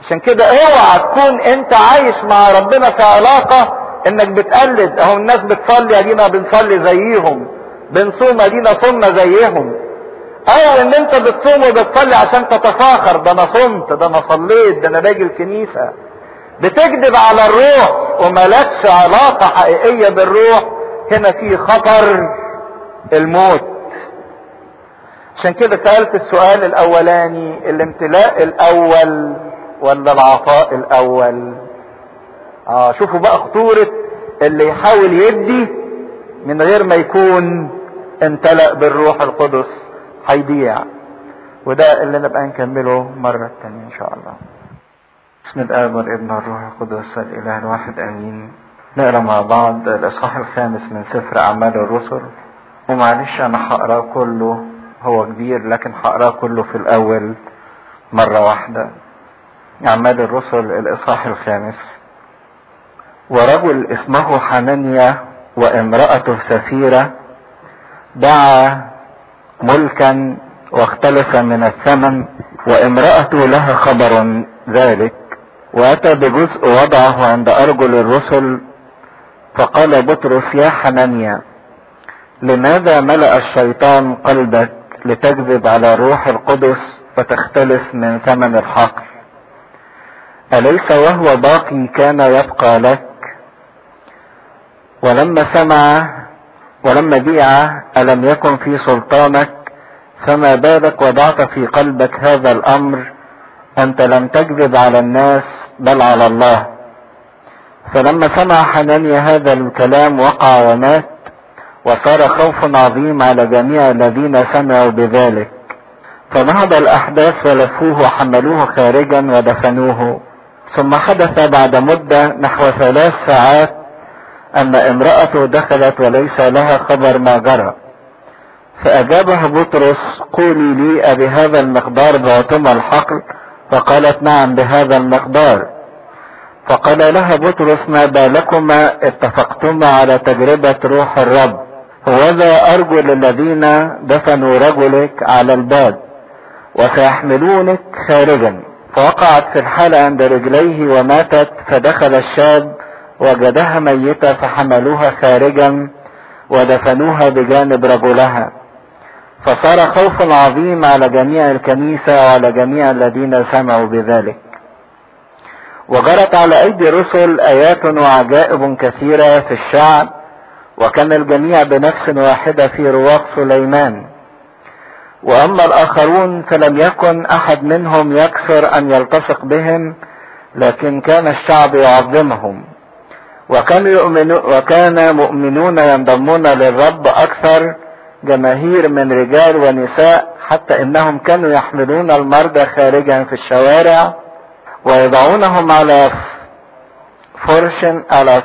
عشان كده اوعى تكون انت عايش مع ربنا في علاقة انك بتقلد اهو الناس بتصلي ادينا بنصلي زيهم بنصوم ادينا صمنا زيهم او ان انت بتصوم وبتصلي عشان تتفاخر ده انا صمت ده انا صليت ده انا باجي الكنيسة بتكذب على الروح وملكش علاقة حقيقية بالروح هنا في خطر الموت عشان كده سألت السؤال الاولاني الامتلاء الاول ولا العطاء الاول اه شوفوا بقى خطورة اللي يحاول يدي من غير ما يكون امتلأ بالروح القدس هيضيع وده اللي نبقى نكمله مرة تانية ان شاء الله بسم الآب والابن والروح القدس الإله الواحد آمين نقرا مع بعض الإصحاح الخامس من سفر أعمال الرسل ومعلش أنا هقراه كله هو كبير لكن هقراه كله في الأول مرة واحدة أعمال الرسل الإصحاح الخامس ورجل اسمه حنانيا وامرأته سفيرة دعا ملكا واختلف من الثمن وامرأته لها خبر ذلك واتى بجزء وضعه عند ارجل الرسل فقال بطرس يا حنانيا لماذا ملأ الشيطان قلبك لتكذب على روح القدس فتختلف من ثمن الحقل أليس وهو باقي كان يبقى لك ولما سمع ولما بيع ألم يكن في سلطانك فما بالك وضعت في قلبك هذا الأمر أنت لم تكذب على الناس بل على الله فلما سمع حنانيا هذا الكلام وقع ومات وصار خوف عظيم على جميع الذين سمعوا بذلك فنهض الأحداث ولفوه وحملوه خارجا ودفنوه ثم حدث بعد مدة نحو ثلاث ساعات أن امرأته دخلت وليس لها خبر ما جرى فأجابه بطرس قولي لي أبهذا المقدار بعتم الحقل فقالت نعم بهذا المقدار فقال لها بطرس ما بالكما اتفقتما على تجربة روح الرب هوذا أرجل الذين دفنوا رجلك على الباب وسيحملونك خارجا فوقعت في الحالة عند رجليه وماتت فدخل الشاب وجدها ميتة فحملوها خارجا ودفنوها بجانب رجلها فصار خوف عظيم على جميع الكنيسة وعلى جميع الذين سمعوا بذلك وجرت على ايدي الرسل ايات وعجائب كثيرة في الشعب وكان الجميع بنفس واحدة في رواق سليمان واما الاخرون فلم يكن احد منهم يكثر ان يلتصق بهم لكن كان الشعب يعظمهم وكانوا يؤمنون وكان مؤمنون ينضمون للرب اكثر جماهير من رجال ونساء حتى انهم كانوا يحملون المرضى خارجا في الشوارع ويضعونهم على فرش على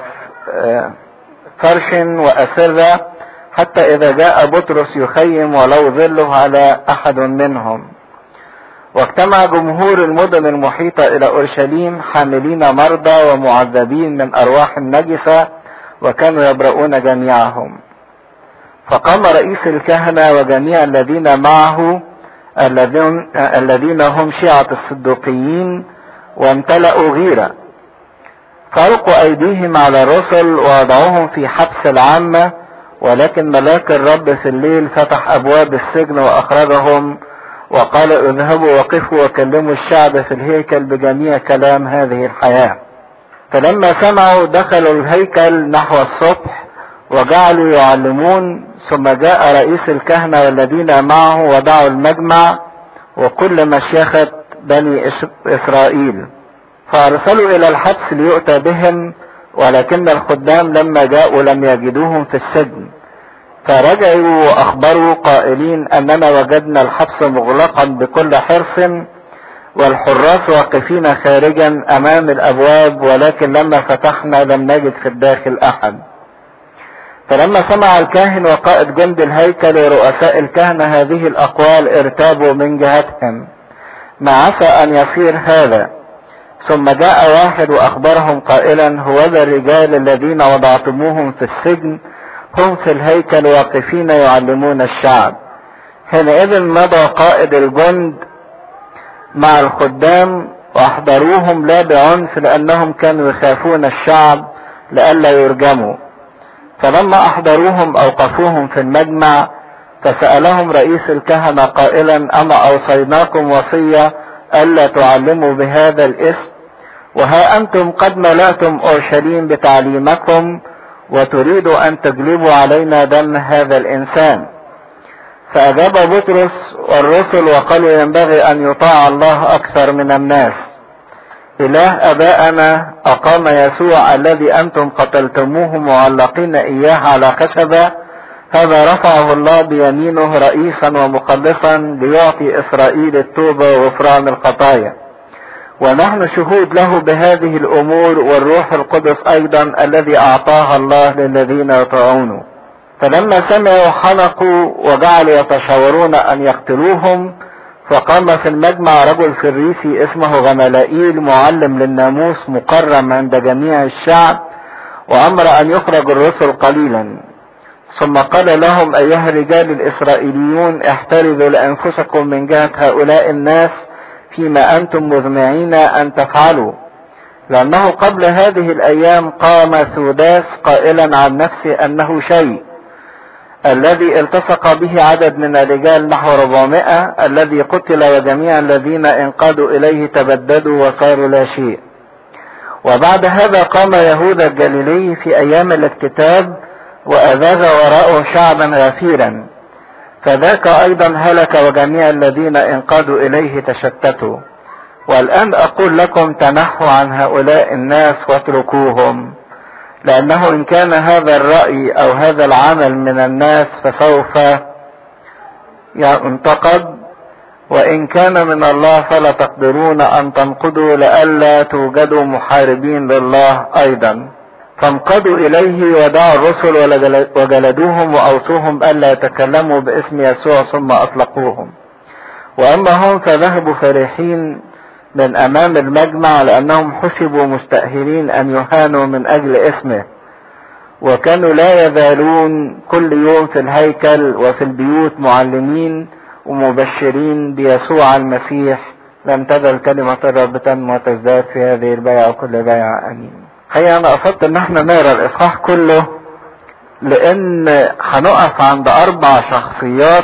فرش وأسرة حتى إذا جاء بطرس يخيم ولو ظله على أحد منهم واجتمع جمهور المدن المحيطة إلى أورشليم حاملين مرضى ومعذبين من أرواح النجسة وكانوا يبرؤون جميعهم فقام رئيس الكهنة وجميع الذين معه الذين, الذين هم شيعة الصدوقيين وامتلأوا غيرة فألقوا أيديهم على الرسل ووضعوهم في حبس العامة ولكن ملاك الرب في الليل فتح أبواب السجن وأخرجهم وقال اذهبوا وقفوا وكلموا الشعب في الهيكل بجميع كلام هذه الحياة فلما سمعوا دخلوا الهيكل نحو الصبح وجعلوا يعلمون ثم جاء رئيس الكهنة والذين معه ودعوا المجمع وكل مشيخة بني إسرائيل فأرسلوا إلى الحبس ليؤتى بهم ولكن الخدام لما جاءوا لم يجدوهم في السجن فرجعوا وأخبروا قائلين أننا وجدنا الحبس مغلقا بكل حرص والحراس واقفين خارجا أمام الأبواب ولكن لما فتحنا لم نجد في الداخل أحد فلما سمع الكاهن وقائد جند الهيكل ورؤساء الكهنة هذه الأقوال ارتابوا من جهتهم ما عسى أن يصير هذا ثم جاء واحد وأخبرهم قائلا هوذا الرجال الذين وضعتموهم في السجن هم في الهيكل واقفين يعلمون الشعب حينئذ مضى قائد الجند مع الخدام واحضروهم لا بعنف لانهم كانوا يخافون الشعب لئلا يرجموا فلما احضروهم اوقفوهم في المجمع فسألهم رئيس الكهنة قائلا اما اوصيناكم وصية الا تعلموا بهذا الاسم وها انتم قد ملأتم اورشليم بتعليمكم وتريدوا ان تجلبوا علينا دم هذا الانسان فاجاب بطرس والرسل وقالوا ينبغي ان يطاع الله اكثر من الناس اله ابائنا اقام يسوع الذي انتم قتلتموه معلقين اياه على خشبه هذا رفعه الله بيمينه رئيسا ومخلصا ليعطي اسرائيل التوبه وغفران الخطايا ونحن شهود له بهذه الامور والروح القدس ايضا الذي اعطاها الله للذين يطيعونه فلما سمعوا حنقوا وجعلوا يتشاورون ان يقتلوهم فقام في المجمع رجل فريسي اسمه غملائيل معلم للناموس مكرم عند جميع الشعب وامر ان يخرج الرسل قليلا ثم قال لهم ايها الرجال الاسرائيليون احترزوا لانفسكم من جهه هؤلاء الناس فيما انتم مزمعين ان تفعلوا لانه قبل هذه الايام قام سوداس قائلا عن نفسه انه شيء الذي التصق به عدد من الرجال نحو 400 الذي قتل وجميع الذين انقادوا اليه تبددوا وصاروا لا شيء وبعد هذا قام يهوذا الجليلي في ايام الاكتتاب واذاذ وراءه شعبا غفيرا فذاك ايضا هلك وجميع الذين انقادوا اليه تشتتوا والان اقول لكم تنحوا عن هؤلاء الناس واتركوهم لانه ان كان هذا الرأي او هذا العمل من الناس فسوف ينتقد وان كان من الله فلا تقدرون ان تنقضوا لئلا توجدوا محاربين لله ايضا فانقضوا اليه ودعوا الرسل وجلدوهم واوصوهم الا يتكلموا باسم يسوع ثم اطلقوهم واما هم فذهبوا فرحين من امام المجمع لانهم حسبوا مستأهلين ان يهانوا من اجل اسمه وكانوا لا يزالون كل يوم في الهيكل وفي البيوت معلمين ومبشرين بيسوع المسيح لم تزل كلمة الرب تنمو وتزداد في هذه البيعة وكل بيعة امين هي انا قصدت ان احنا نقرا الاصحاح كله لان هنقف عند اربع شخصيات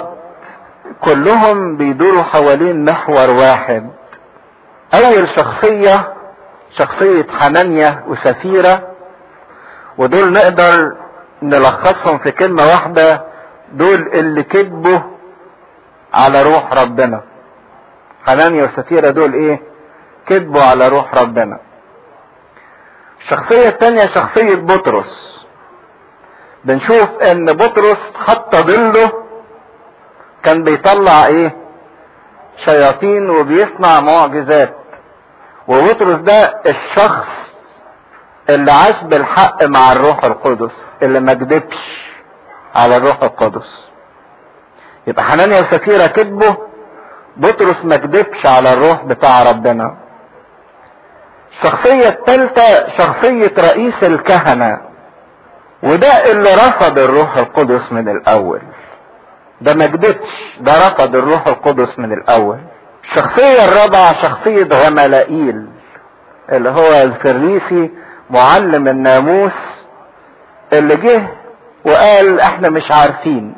كلهم بيدوروا حوالين محور واحد اول شخصية شخصية حنانيا وسفيرة ودول نقدر نلخصهم في كلمة واحدة دول اللي كذبوا على روح ربنا حنانيا وسفيرة دول ايه كذبوا على روح ربنا الشخصية التانية شخصية بطرس بنشوف ان بطرس حتى ظله كان بيطلع ايه شياطين وبيصنع معجزات وبطرس ده الشخص اللي عاش بالحق مع الروح القدس اللي ما كدبش على الروح القدس يبقى حنانيا وسفيرة كذبوا بطرس ما كدبش على الروح بتاع ربنا الشخصية الثالثة شخصية رئيس الكهنة وده اللي رفض الروح القدس من الاول ده ما كدبش ده رفض الروح القدس من الاول الشخصية الرابعة شخصية غملائيل اللي هو الفريسي معلم الناموس اللي جه وقال احنا مش عارفين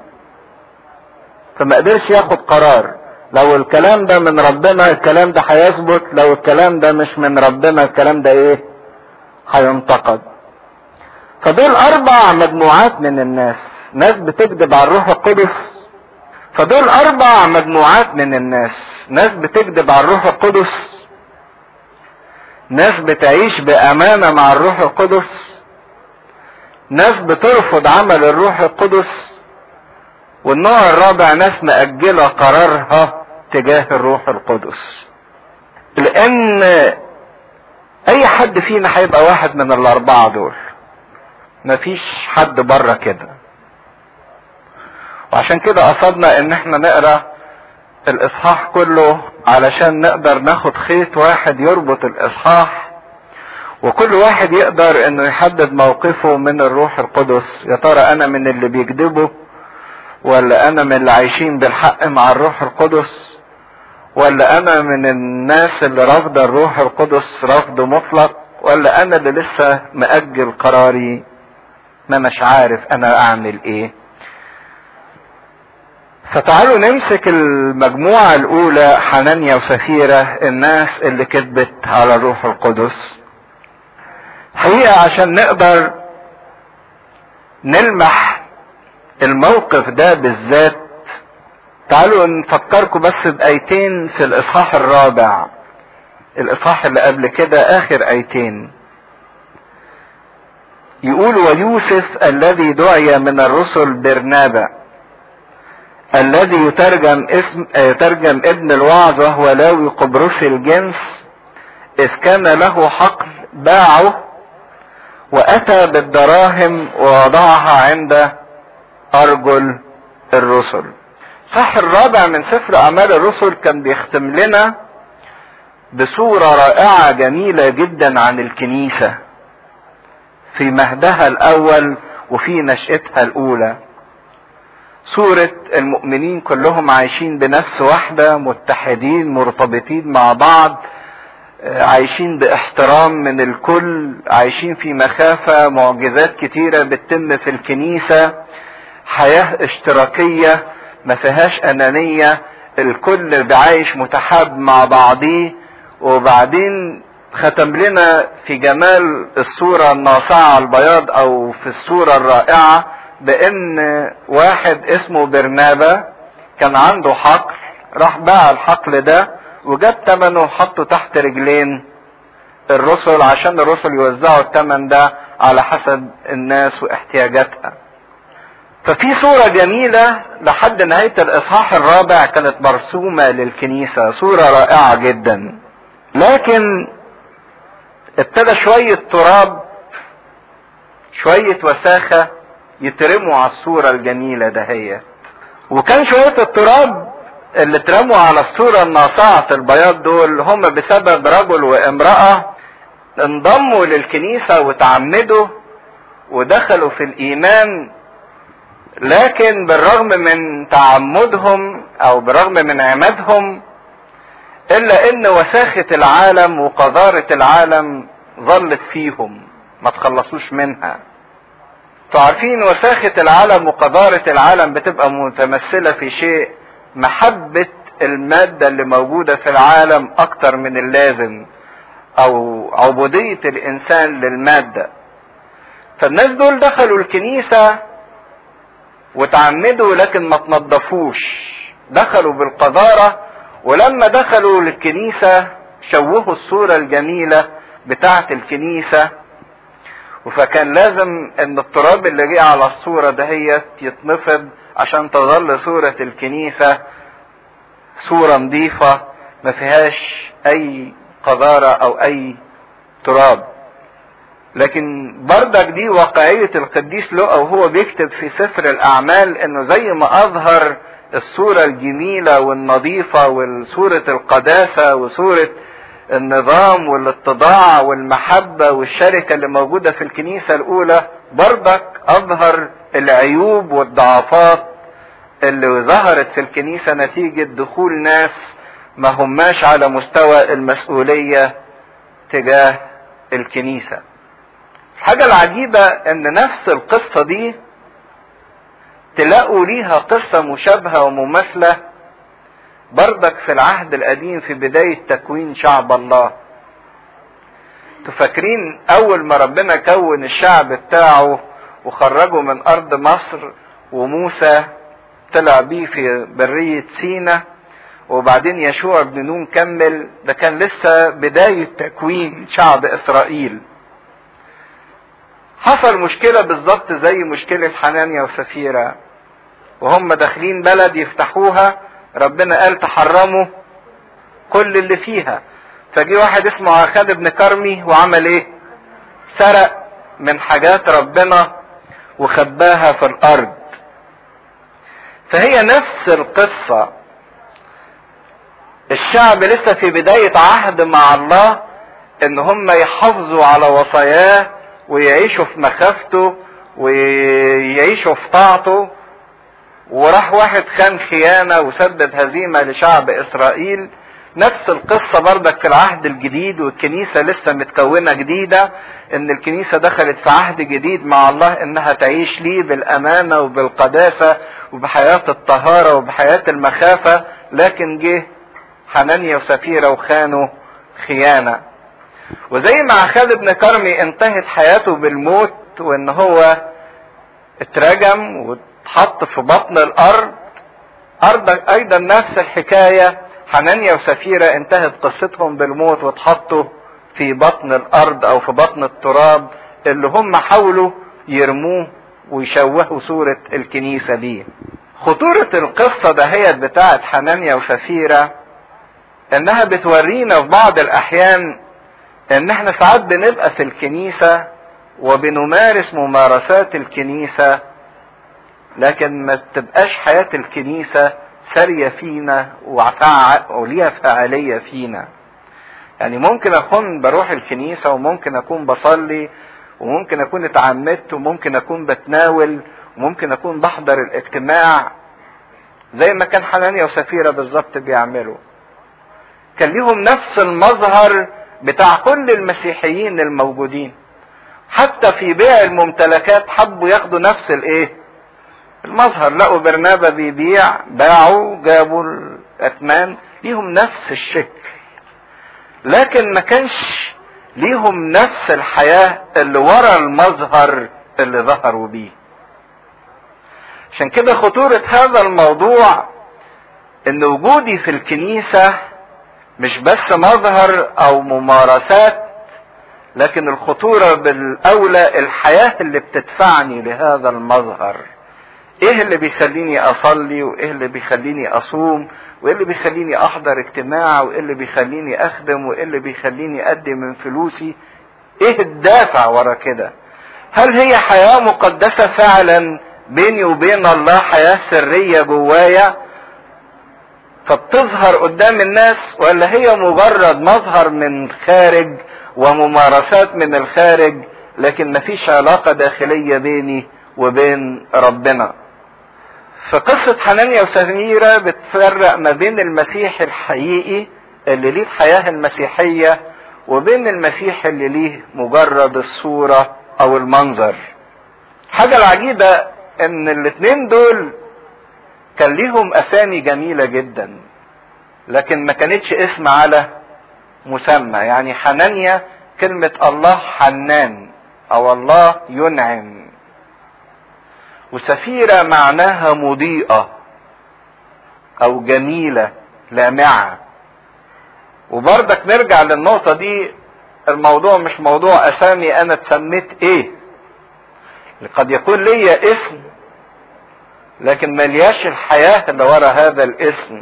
فما قدرش ياخد قرار لو الكلام ده من ربنا الكلام ده هيثبت لو الكلام ده مش من ربنا الكلام ده ايه هينتقد فدول اربع مجموعات من الناس ناس بتكذب على الروح القدس فدول اربع مجموعات من الناس ناس بتكذب على الروح القدس ناس بتعيش بامانه مع الروح القدس ناس بترفض عمل الروح القدس والنوع الرابع ناس مأجلة قرارها تجاه الروح القدس لان اي حد فينا هيبقى واحد من الاربعة دول مفيش حد بره كده وعشان كده قصدنا ان احنا نقرا الاصحاح كله علشان نقدر ناخد خيط واحد يربط الاصحاح وكل واحد يقدر انه يحدد موقفه من الروح القدس يا ترى انا من اللي بيكذبوا ولا انا من اللي عايشين بالحق مع الروح القدس ولا انا من الناس اللي رافضة الروح القدس رفض مطلق ولا انا اللي لسه مأجل قراري ما مش عارف انا اعمل ايه فتعالوا نمسك المجموعة الاولى حنانيا وسفيرة الناس اللي كذبت على الروح القدس حقيقة عشان نقدر نلمح الموقف ده بالذات تعالوا نفكركم بس بآيتين في الإصحاح الرابع الإصحاح اللي قبل كده آخر آيتين يقول ويوسف الذي دعي من الرسل برنابا الذي يترجم اسم يترجم ابن الوعظ وهو لاوي قبرص الجنس إذ كان له حقل باعه وأتى بالدراهم ووضعها عند أرجل الرسل صح الرابع من سفر أعمال الرسل كان بيختم لنا بصورة رائعة جميلة جدا عن الكنيسة في مهدها الأول وفي نشأتها الأولى صورة المؤمنين كلهم عايشين بنفس واحدة متحدين مرتبطين مع بعض عايشين باحترام من الكل عايشين في مخافة معجزات كتيرة بتتم في الكنيسة حياة اشتراكية ما فيهاش انانية الكل بعايش متحاب مع بعضيه وبعدين ختم لنا في جمال الصورة الناصعة البياض او في الصورة الرائعة بان واحد اسمه برنابا كان عنده حقل راح باع الحقل ده وجاب ثمنه وحطه تحت رجلين الرسل عشان الرسل يوزعوا الثمن ده على حسب الناس واحتياجاتها ففي صورة جميلة لحد نهاية الإصحاح الرابع كانت مرسومة للكنيسة صورة رائعة جدا لكن ابتدى شوية تراب شوية وساخة يترموا على الصورة الجميلة دهيت وكان شوية التراب اللي اترموا على الصورة الناصعة البياض دول هم بسبب رجل وامرأة انضموا للكنيسة وتعمدوا ودخلوا في الإيمان لكن بالرغم من تعمدهم أو بالرغم من عمادهم إلا إن وساخة العالم وقذارة العالم ظلت فيهم ما تخلصوش منها فعارفين وساخة العالم وقذارة العالم بتبقى متمثلة في شيء محبة المادة اللي موجودة في العالم أكتر من اللازم أو عبودية الإنسان للمادة فالناس دول دخلوا الكنيسة وتعمدوا لكن ما تنظفوش دخلوا بالقذارة ولما دخلوا للكنيسة شوهوا الصورة الجميلة بتاعة الكنيسة فكان لازم ان التراب اللي جه على الصورة دهيت يتنفض عشان تظل صورة الكنيسة صورة نظيفة ما فيهاش اي قذارة او اي تراب لكن بردك دي واقعية القديس لؤى وهو بيكتب في سفر الاعمال انه زي ما اظهر الصورة الجميلة والنظيفة وصورة القداسة وصورة النظام والاتضاع والمحبة والشركة اللي موجودة في الكنيسة الأولى برضك أظهر العيوب والضعفات اللي ظهرت في الكنيسة نتيجة دخول ناس ما هماش على مستوى المسؤولية تجاه الكنيسة الحاجة العجيبة ان نفس القصة دي تلاقوا ليها قصة مشابهة ومماثلة بردك في العهد القديم في بداية تكوين شعب الله تفكرين اول ما ربنا كون الشعب بتاعه وخرجه من ارض مصر وموسى طلع بيه في برية سينا وبعدين يشوع بن نون كمل ده كان لسه بداية تكوين شعب اسرائيل حصل مشكلة بالظبط زي مشكلة حنانيا وسفيرة وهم داخلين بلد يفتحوها ربنا قال تحرموا كل اللي فيها فجي واحد اسمه عخاد بن كرمي وعمل ايه سرق من حاجات ربنا وخباها في الارض فهي نفس القصة الشعب لسه في بداية عهد مع الله ان هم يحافظوا على وصاياه ويعيشوا في مخافته ويعيشوا في طاعته وراح واحد خان خيانة وسبب هزيمة لشعب اسرائيل نفس القصة بردك في العهد الجديد والكنيسة لسه متكونة جديدة ان الكنيسة دخلت في عهد جديد مع الله انها تعيش ليه بالامانة وبالقداسة وبحياة الطهارة وبحياة المخافة لكن جه حنانيا وسفيرة وخانوا خيانة وزي ما خالد بن كرمي انتهت حياته بالموت وان هو اترجم واتحط في بطن الارض ارض ايضا نفس الحكاية حنانيا وسفيرة انتهت قصتهم بالموت واتحطوا في بطن الارض او في بطن التراب اللي هم حاولوا يرموه ويشوهوا صورة الكنيسة دي خطورة القصة دهيت بتاعت حنانيا وسفيرة انها بتورينا في بعض الاحيان ان احنا ساعات بنبقى في الكنيسة وبنمارس ممارسات الكنيسة لكن ما تبقاش حياة الكنيسة سارية فينا وليها فعالية فينا يعني ممكن اكون بروح الكنيسة وممكن اكون بصلي وممكن اكون اتعمدت وممكن اكون بتناول وممكن اكون بحضر الاجتماع زي ما كان حنانيا وسفيرة بالظبط بيعملوا كان ليهم نفس المظهر بتاع كل المسيحيين الموجودين حتى في بيع الممتلكات حبوا ياخدوا نفس الايه المظهر لقوا برنابا بيبيع باعوا جابوا الاثمان ليهم نفس الشكل لكن ما كانش ليهم نفس الحياة اللي ورا المظهر اللي ظهروا بيه عشان كده خطورة هذا الموضوع ان وجودي في الكنيسة مش بس مظهر او ممارسات لكن الخطورة بالاولى الحياة اللي بتدفعني لهذا المظهر ايه اللي بيخليني اصلي وايه اللي بيخليني اصوم وايه اللي بيخليني احضر اجتماع وايه اللي بيخليني اخدم وايه اللي بيخليني ادي من فلوسي ايه الدافع ورا كده هل هي حياة مقدسة فعلا بيني وبين الله حياة سرية جوايا فبتظهر قدام الناس ولا هي مجرد مظهر من خارج وممارسات من الخارج لكن مفيش علاقة داخلية بيني وبين ربنا فقصة حنانيا وسميرة بتفرق ما بين المسيح الحقيقي اللي ليه الحياة المسيحية وبين المسيح اللي ليه مجرد الصورة او المنظر حاجة العجيبة ان الاتنين دول كان ليهم اسامي جميلة جدا لكن ما كانتش اسم على مسمى يعني حنانيا كلمة الله حنان او الله ينعم وسفيرة معناها مضيئة او جميلة لامعة وبرضك نرجع للنقطة دي الموضوع مش موضوع اسامي انا اتسميت ايه قد يكون ليا اسم لكن ملياش الحياة اللي ورا هذا الاسم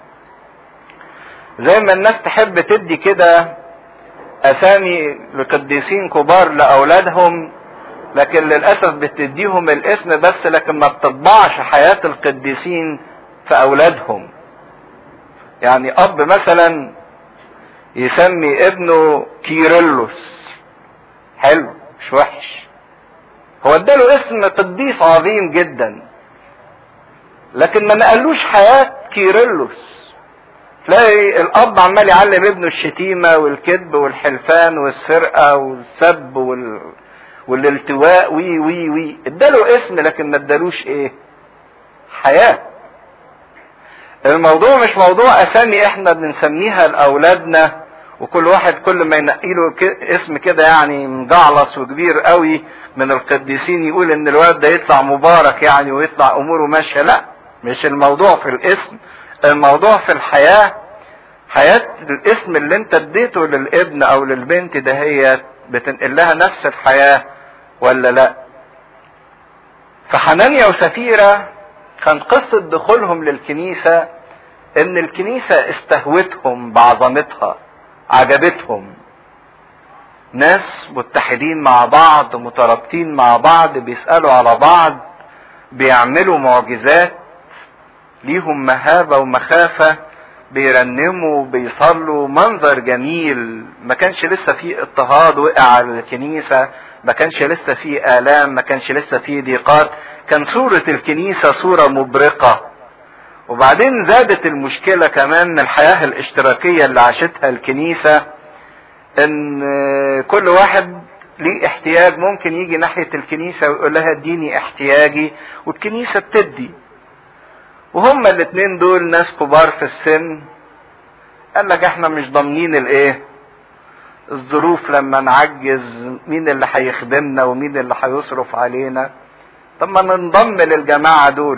زي ما الناس تحب تدي كده اسامي لقديسين كبار لاولادهم لكن للاسف بتديهم الاسم بس لكن ما بتطبعش حياة القديسين في اولادهم يعني اب مثلا يسمي ابنه كيرلس حلو مش وحش هو اداله اسم قديس عظيم جدا لكن ما نقلوش حياة كيرلس تلاقي الاب عمال يعلم ابنه الشتيمة والكذب والحلفان والسرقة والسب وال... والالتواء وي وي وي اداله اسم لكن ما ادالوش ايه حياة الموضوع مش موضوع اسامي احنا بنسميها لاولادنا وكل واحد كل ما ينقي له اسم كده يعني مجعلص وكبير قوي من القديسين يقول ان الولد ده يطلع مبارك يعني ويطلع اموره ماشيه لا مش الموضوع في الاسم الموضوع في الحياه حياه الاسم اللي انت اديته للابن او للبنت ده هي بتنقل لها نفس الحياه ولا لا فحنانيا وسفيره كان قصه دخولهم للكنيسه ان الكنيسه استهوتهم بعظمتها عجبتهم ناس متحدين مع بعض مترابطين مع بعض بيسألوا على بعض بيعملوا معجزات ليهم مهابة ومخافة بيرنموا بيصلوا منظر جميل ما كانش لسه فيه اضطهاد وقع على الكنيسة ما كانش لسه فيه آلام ما كانش لسه فيه ضيقات كان صورة الكنيسة صورة مبرقة وبعدين زادت المشكلة كمان من الحياة الاشتراكية اللي عاشتها الكنيسة ان كل واحد ليه احتياج ممكن يجي ناحية الكنيسة ويقول لها اديني احتياجي والكنيسة بتدي وهما الاتنين دول ناس كبار في السن قال لك احنا مش ضامنين الايه الظروف لما نعجز مين اللي هيخدمنا ومين اللي هيصرف علينا طب ما ننضم للجماعة دول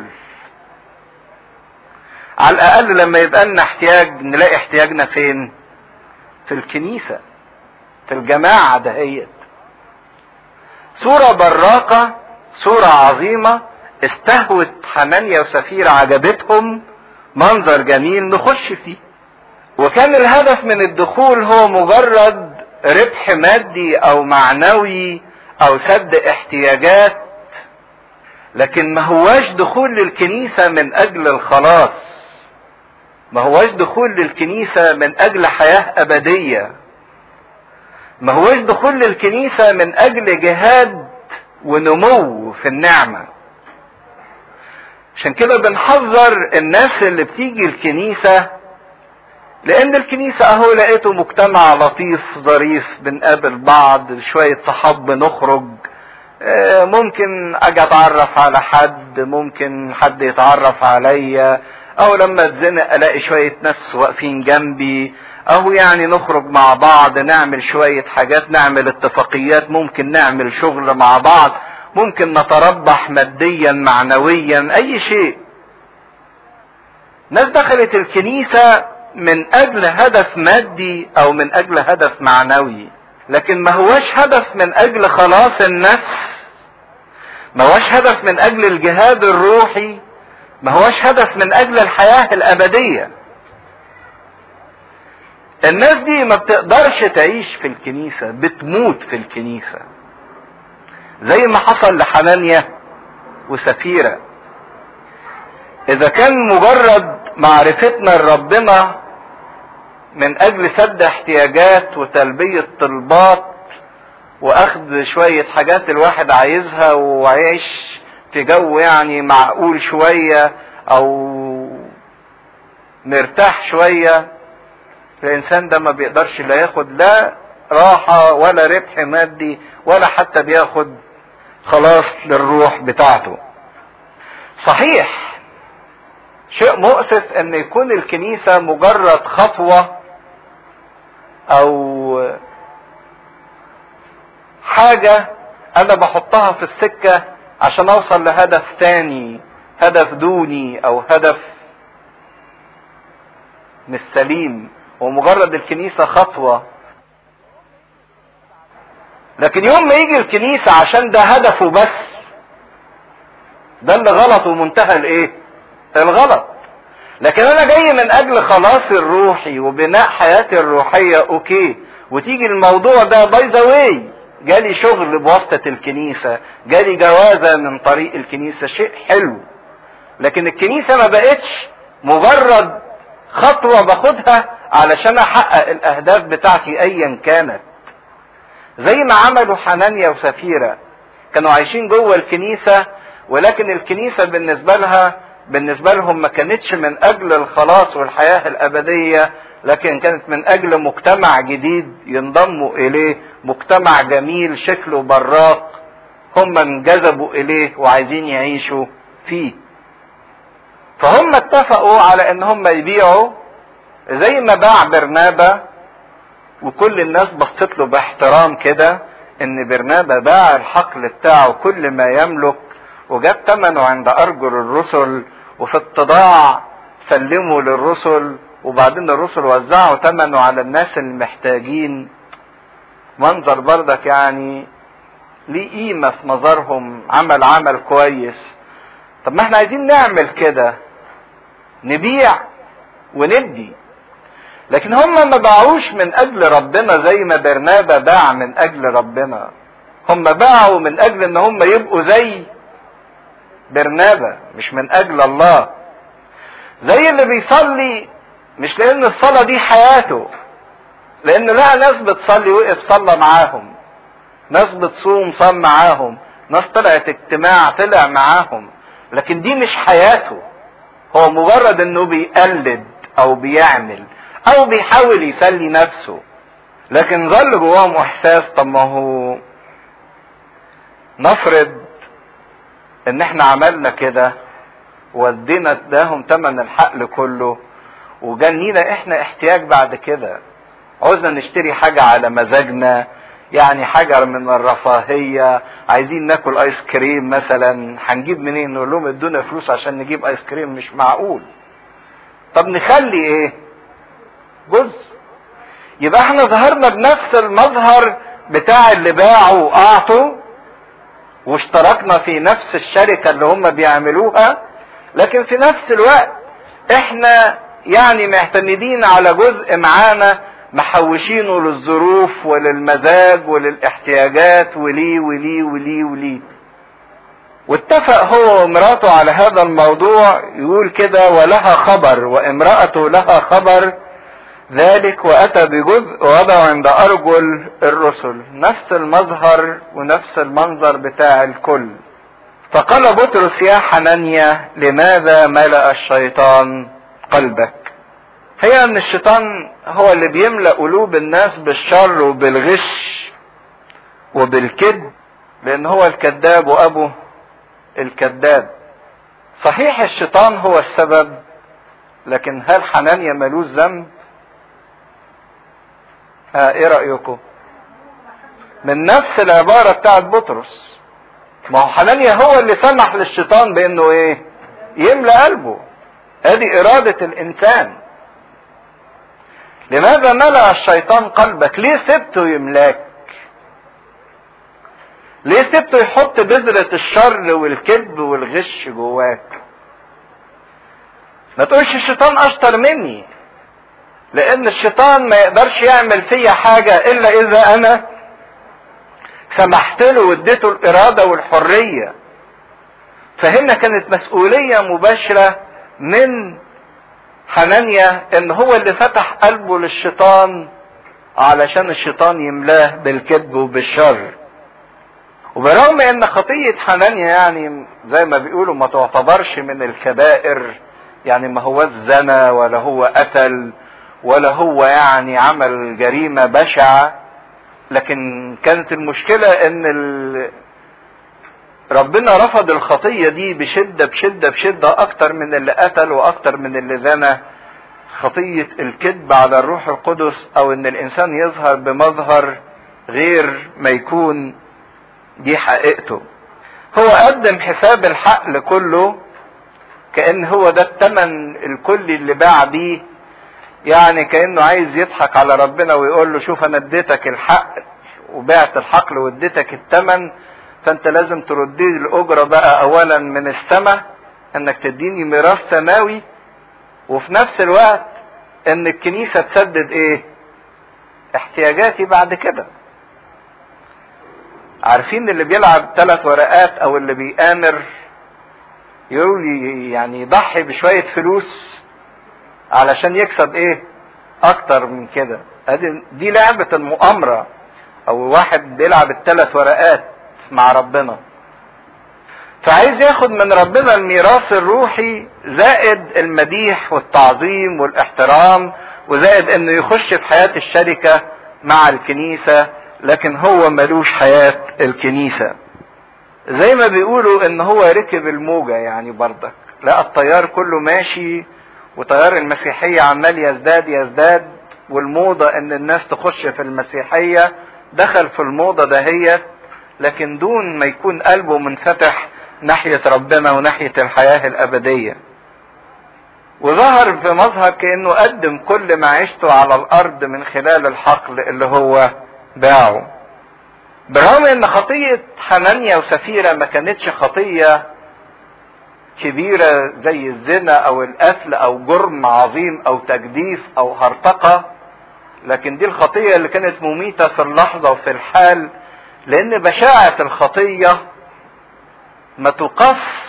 على الاقل لما يبقى لنا احتياج نلاقي احتياجنا فين في الكنيسة في الجماعة دهيت صورة براقة صورة عظيمة استهوت حنانيا وسفيرة عجبتهم منظر جميل نخش فيه وكان الهدف من الدخول هو مجرد ربح مادي او معنوي او سد احتياجات لكن ما هواش دخول للكنيسة من اجل الخلاص ما هواش دخول للكنيسة من اجل حياة ابدية ما هواش دخول للكنيسة من اجل جهاد ونمو في النعمة عشان كده بنحذر الناس اللي بتيجي الكنيسة لان الكنيسة اهو لقيته مجتمع لطيف ظريف بنقابل بعض شوية صحاب بنخرج ممكن اجي اتعرف على حد ممكن حد يتعرف عليا او لما اتزنق الاقي شوية ناس واقفين جنبي او يعني نخرج مع بعض نعمل شوية حاجات نعمل اتفاقيات ممكن نعمل شغل مع بعض ممكن نتربح ماديا معنويا اي شيء ناس دخلت الكنيسة من اجل هدف مادي او من اجل هدف معنوي لكن ما هوش هدف من اجل خلاص النفس ما هوش هدف من اجل الجهاد الروحي ما هوش هدف من اجل الحياة الابدية الناس دي ما بتقدرش تعيش في الكنيسة بتموت في الكنيسة زي ما حصل لحنانيا وسفيرة اذا كان مجرد معرفتنا لربنا من اجل سد احتياجات وتلبية طلبات واخذ شوية حاجات الواحد عايزها وعيش في جو يعني معقول شوية او مرتاح شوية الانسان ده ما بيقدرش لا ياخد لا راحة ولا ربح مادي ولا حتى بياخد خلاص للروح بتاعته صحيح شيء مؤسف ان يكون الكنيسة مجرد خطوة او حاجة انا بحطها في السكة عشان اوصل لهدف تاني هدف دوني او هدف مش سليم ومجرد الكنيسة خطوة لكن يوم ما يجي الكنيسة عشان ده هدفه بس ده اللي غلط ومنتهى الايه الغلط لكن انا جاي من اجل خلاص الروحي وبناء حياتي الروحية اوكي وتيجي الموضوع ده باي ذا واي جالي شغل بواسطة الكنيسة جالي جوازة من طريق الكنيسة شيء حلو لكن الكنيسة ما بقتش مجرد خطوة باخدها علشان احقق الاهداف بتاعتي ايا كانت زي ما عملوا حنانيا وسفيرة كانوا عايشين جوه الكنيسة ولكن الكنيسة بالنسبة لها بالنسبة لهم ما كانتش من اجل الخلاص والحياة الابدية لكن كانت من اجل مجتمع جديد ينضموا اليه مجتمع جميل شكله براق هم انجذبوا اليه وعايزين يعيشوا فيه فهم اتفقوا على ان هم يبيعوا زي ما باع برنابا وكل الناس بصت له باحترام كده ان برنابا باع الحقل بتاعه كل ما يملك وجاب ثمنه عند ارجل الرسل وفي اتضاع سلموا للرسل وبعدين الرسل وزعوا ثمنه على الناس المحتاجين منظر بردك يعني ليه قيمة في نظرهم عمل عمل كويس طب ما احنا عايزين نعمل كده نبيع وندي لكن هم ما باعوش من اجل ربنا زي ما برنابا باع من اجل ربنا هم باعوا من اجل ان هم يبقوا زي برنابا مش من اجل الله زي اللي بيصلي مش لان الصلاة دي حياته لان لقى ناس بتصلي وقف صلى معاهم ناس بتصوم صام معاهم ناس طلعت اجتماع طلع معاهم لكن دي مش حياته هو مجرد انه بيقلد او بيعمل او بيحاول يسلي نفسه لكن ظل جواهم احساس طب ما هو نفرض ان احنا عملنا كده ودينا اداهم تمن الحقل كله وجنينا احنا احتياج بعد كده عاوزنا نشتري حاجة على مزاجنا يعني حاجة من الرفاهية عايزين ناكل ايس كريم مثلا هنجيب منين نقول لهم ادونا فلوس عشان نجيب ايس كريم مش معقول طب نخلي ايه جزء يبقى احنا ظهرنا بنفس المظهر بتاع اللي باعوا واعطوا واشتركنا في نفس الشركة اللي هم بيعملوها لكن في نفس الوقت احنا يعني معتمدين على جزء معانا محوشينه للظروف وللمزاج وللاحتياجات وليه وليه وليه وليه واتفق هو وامراته على هذا الموضوع يقول كده ولها خبر وامرأته لها خبر ذلك واتى بجزء ووضعه عند ارجل الرسل نفس المظهر ونفس المنظر بتاع الكل فقال بطرس يا حنانيا لماذا ملأ الشيطان قلبك هي ان الشيطان هو اللي بيملأ قلوب الناس بالشر وبالغش وبالكذب لان هو الكذاب وابوه الكذاب صحيح الشيطان هو السبب لكن هل حنانيا ملوش ذنب ها ايه رأيكم من نفس العبارة بتاعت بطرس ما هو حنانيا هو اللي سمح للشيطان بانه ايه يملأ قلبه ادي ارادة الانسان لماذا ملأ الشيطان قلبك ليه سبته يملاك ليه سبته يحط بذرة الشر والكذب والغش جواك ما تقولش الشيطان اشطر مني لان الشيطان ما يقدرش يعمل فيا حاجة الا اذا انا سمحت له واديته الاراده والحريه فهنا كانت مسؤوليه مباشره من حنانيا ان هو اللي فتح قلبه للشيطان علشان الشيطان يملاه بالكذب وبالشر وبرغم ان خطية حنانيا يعني زي ما بيقولوا ما تعتبرش من الكبائر يعني ما هو زنا ولا هو قتل ولا هو يعني عمل جريمة بشعة لكن كانت المشكلة ان ال... ربنا رفض الخطية دي بشدة بشدة بشدة اكتر من اللي قتل واكتر من اللي زنى خطية الكذب على الروح القدس او ان الانسان يظهر بمظهر غير ما يكون دي حقيقته هو قدم حساب الحقل كله كأن هو ده التمن الكلي اللي باع بيه يعني كأنه عايز يضحك على ربنا ويقول له شوف انا اديتك الحق وبعت الحقل واديتك التمن فانت لازم تردي الاجره بقى اولا من السماء انك تديني ميراث سماوي وفي نفس الوقت ان الكنيسه تسدد ايه احتياجاتي بعد كده عارفين اللي بيلعب ثلاث ورقات او اللي بيآمر يقول يعني يضحي بشوية فلوس علشان يكسب ايه اكتر من كده ادي دي لعبة المؤامرة او واحد بيلعب الثلاث ورقات مع ربنا فعايز ياخد من ربنا الميراث الروحي زائد المديح والتعظيم والاحترام وزائد انه يخش في حياة الشركة مع الكنيسة لكن هو ملوش حياة الكنيسة زي ما بيقولوا ان هو ركب الموجة يعني بردك لا التيار كله ماشي وتيار المسيحية عمال يزداد يزداد والموضة ان الناس تخش في المسيحية دخل في الموضة دهيت لكن دون ما يكون قلبه منفتح ناحية ربنا وناحية الحياة الأبدية وظهر بمظهر كأنه قدم كل معيشته على الأرض من خلال الحقل اللي هو باعه برغم ان خطية حنانيا وسفيرة ما كانتش خطية كبيرة زي الزنا او القتل او جرم عظيم او تجديف او هرطقة لكن دي الخطية اللي كانت مميتة في اللحظة وفي الحال لان بشاعة الخطية ما تقاس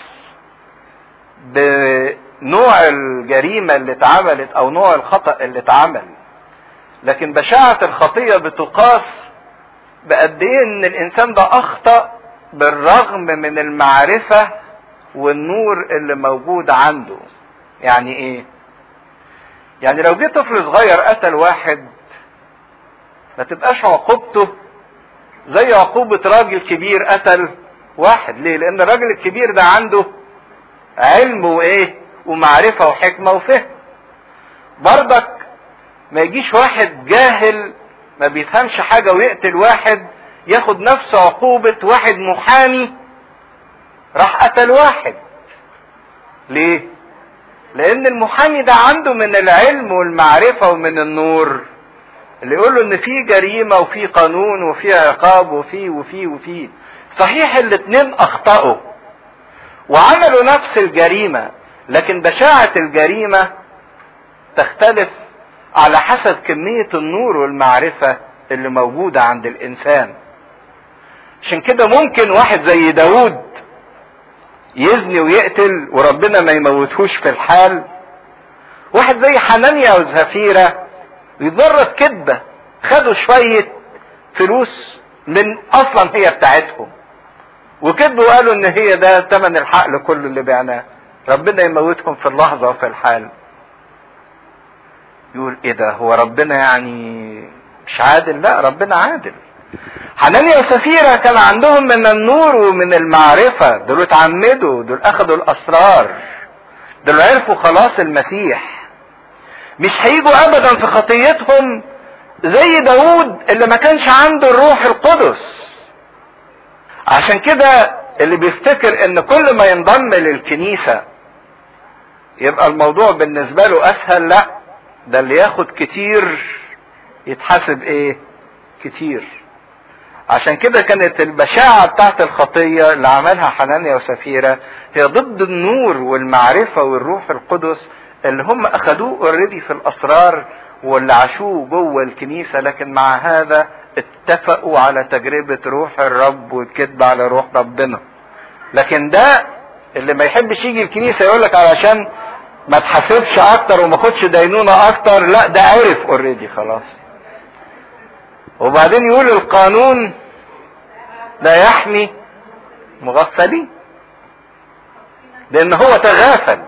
بنوع الجريمة اللي اتعملت او نوع الخطأ اللي اتعمل لكن بشاعة الخطية بتقاس بقد ايه ان الانسان ده اخطأ بالرغم من المعرفة والنور اللي موجود عنده يعني ايه يعني لو جه طفل صغير قتل واحد ما تبقاش عقوبته زي عقوبة راجل كبير قتل واحد ليه لان الراجل الكبير ده عنده علم وايه ومعرفة وحكمة وفهم برضك ما يجيش واحد جاهل ما بيفهمش حاجة ويقتل واحد ياخد نفس عقوبة واحد محامي راح قتل واحد ليه لان المحامي ده عنده من العلم والمعرفة ومن النور اللي يقول له ان في جريمة وفي قانون وفي عقاب وفي وفي وفي صحيح الاتنين اخطأوا وعملوا نفس الجريمة لكن بشاعة الجريمة تختلف على حسب كمية النور والمعرفة اللي موجودة عند الانسان عشان كده ممكن واحد زي داود يزني ويقتل وربنا ما يموتهوش في الحال واحد زي حنانيا وزفيرة مجرد كذبة خدوا شوية فلوس من اصلا هي بتاعتهم وكذبوا وقالوا ان هي ده تمن الحقل كله اللي بعناه ربنا يموتهم في اللحظة وفي الحال يقول ايه ده هو ربنا يعني مش عادل لا ربنا عادل حنانيا وسفيرة كان عندهم من النور ومن المعرفة دول اتعمدوا دول اخدوا الاسرار دول عرفوا خلاص المسيح مش هيجوا ابدا في خطيتهم زي داود اللي ما كانش عنده الروح القدس عشان كده اللي بيفتكر ان كل ما ينضم للكنيسة يبقى الموضوع بالنسبة له اسهل لا ده اللي ياخد كتير يتحاسب ايه كتير عشان كده كانت البشاعة بتاعت الخطية اللي عملها حنانيا وسفيرة هي ضد النور والمعرفة والروح القدس اللي هم اخدوه اوريدي في الاسرار واللي عاشوه جوه الكنيسة لكن مع هذا اتفقوا على تجربة روح الرب والكذب على روح ربنا لكن ده اللي ما يحبش يجي الكنيسة يقولك علشان ما تحاسبش اكتر وما خدش دينونة اكتر لا ده عرف اوريدي خلاص وبعدين يقول القانون لا يحمي مغفلين لان هو تغافل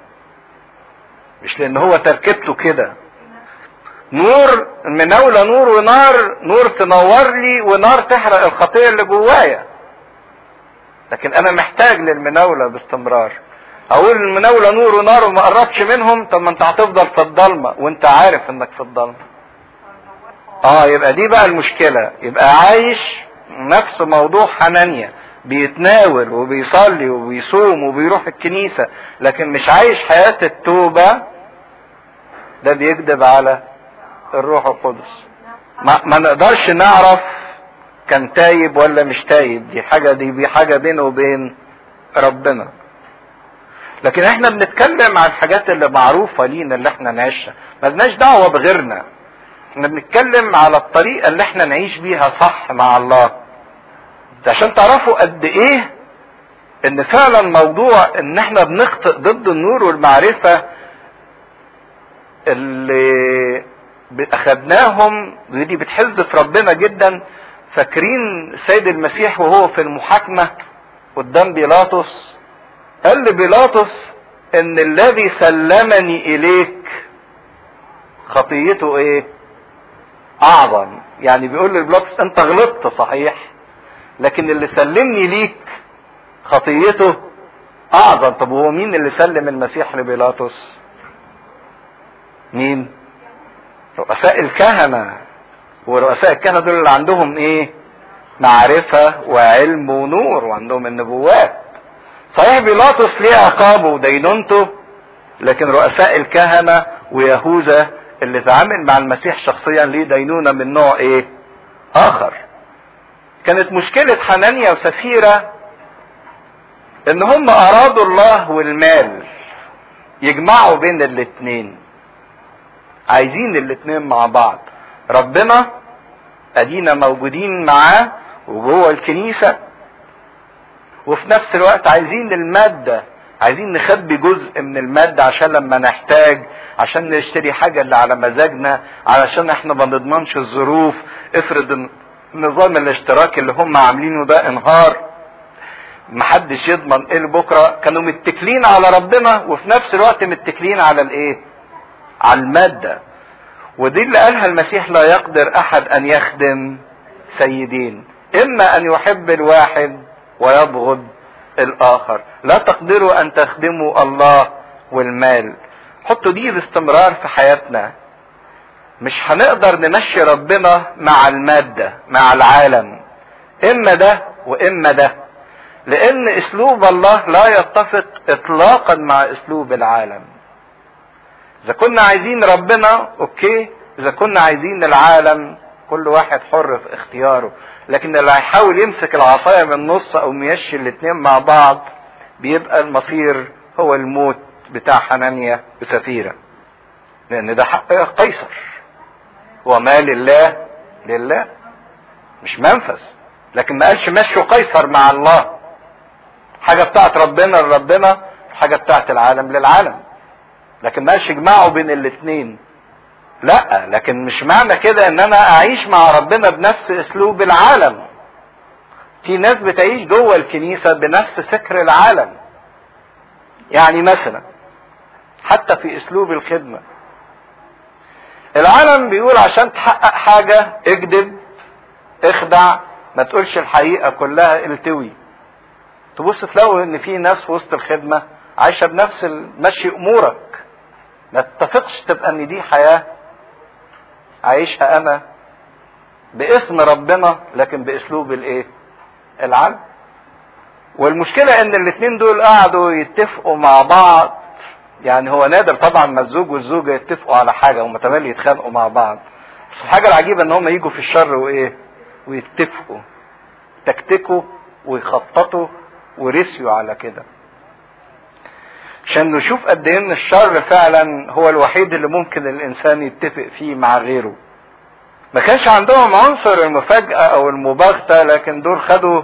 مش لان هو تركيبته كده نور مناولة نور ونار نور تنور لي ونار تحرق الخطية اللي جوايا لكن انا محتاج للمناولة باستمرار اقول المناولة نور ونار وما قربتش منهم طب ما انت هتفضل في الضلمة وانت عارف انك في الضلمة اه يبقى دي بقى المشكلة يبقى عايش نفس موضوع حنانيا بيتناول وبيصلي وبيصوم وبيروح الكنيسة لكن مش عايش حياة التوبة ده بيكذب على الروح القدس ما, ما نقدرش نعرف كان تايب ولا مش تايب دي حاجة دي, دي حاجة بينه وبين ربنا لكن احنا بنتكلم عن الحاجات اللي معروفة لينا اللي احنا نعيشها ملناش دعوة بغيرنا احنا بنتكلم على الطريقة اللي احنا نعيش بيها صح مع الله عشان تعرفوا قد ايه ان فعلا موضوع ان احنا بنخطئ ضد النور والمعرفة اللي اخدناهم ودي بتحز في ربنا جدا فاكرين السيد المسيح وهو في المحاكمة قدام بيلاطس قال لبيلاطس ان الذي سلمني اليك خطيته ايه اعظم يعني بيقول لبيلاطس انت غلطت صحيح لكن اللي سلمني ليك خطيته اعظم طب هو مين اللي سلم المسيح لبيلاطس مين رؤساء الكهنة ورؤساء الكهنة دول اللي عندهم ايه معرفة وعلم ونور وعندهم النبوات صحيح بيلاطس ليه عقابه ودينونته لكن رؤساء الكهنة ويهوذا اللي تعامل مع المسيح شخصيا ليه دينونة من نوع ايه اخر كانت مشكلة حنانيا وسفيرة ان هم ارادوا الله والمال يجمعوا بين الاتنين عايزين الاتنين مع بعض ربنا ادينا موجودين معاه وجوه الكنيسة وفي نفس الوقت عايزين المادة عايزين نخبي جزء من المادة عشان لما نحتاج عشان نشتري حاجة اللي على مزاجنا علشان احنا ما نضمنش الظروف افرض نظام الاشتراك اللي هم عاملينه ده انهار محدش يضمن ايه بكره كانوا متكلين على ربنا وفي نفس الوقت متكلين على الايه على الماده ودي اللي قالها المسيح لا يقدر احد ان يخدم سيدين اما ان يحب الواحد ويبغض الاخر لا تقدروا ان تخدموا الله والمال حطوا دي باستمرار في حياتنا مش هنقدر نمشي ربنا مع المادة مع العالم اما ده واما ده لان اسلوب الله لا يتفق اطلاقا مع اسلوب العالم اذا كنا عايزين ربنا اوكي اذا كنا عايزين العالم كل واحد حر في اختياره لكن اللي هيحاول يمسك العصايه من النص او يمشي الاتنين مع بعض بيبقى المصير هو الموت بتاع حنانيا وسفيره لان ده حق قيصر وما لله لله مش منفذ لكن ما قالش مشوا قيصر مع الله حاجه بتاعت ربنا لربنا حاجه بتاعت العالم للعالم لكن ما قالش اجمعوا بين الاثنين لا لكن مش معنى كده ان انا اعيش مع ربنا بنفس اسلوب العالم في ناس بتعيش جوه الكنيسة بنفس فكر العالم يعني مثلا حتى في اسلوب الخدمة العالم بيقول عشان تحقق حاجة اكذب اخدع ما تقولش الحقيقة كلها التوي تبص تلاقوا ان في ناس في وسط الخدمة عايشة بنفس مشي امورك ما تتفقش تبقى ان دي حياة عايشها انا باسم ربنا لكن باسلوب الايه العالم والمشكلة ان الاتنين دول قعدوا يتفقوا مع بعض يعني هو نادر طبعا ما الزوج والزوجة يتفقوا على حاجة هم تملي يتخانقوا مع بعض بس الحاجة العجيبة ان هم يجوا في الشر وايه ويتفقوا تكتكوا ويخططوا ورسيوا على كده عشان نشوف قد ايه ان الشر فعلا هو الوحيد اللي ممكن الانسان يتفق فيه مع غيره ما كانش عندهم عنصر المفاجأة او المباغتة لكن دول خدوا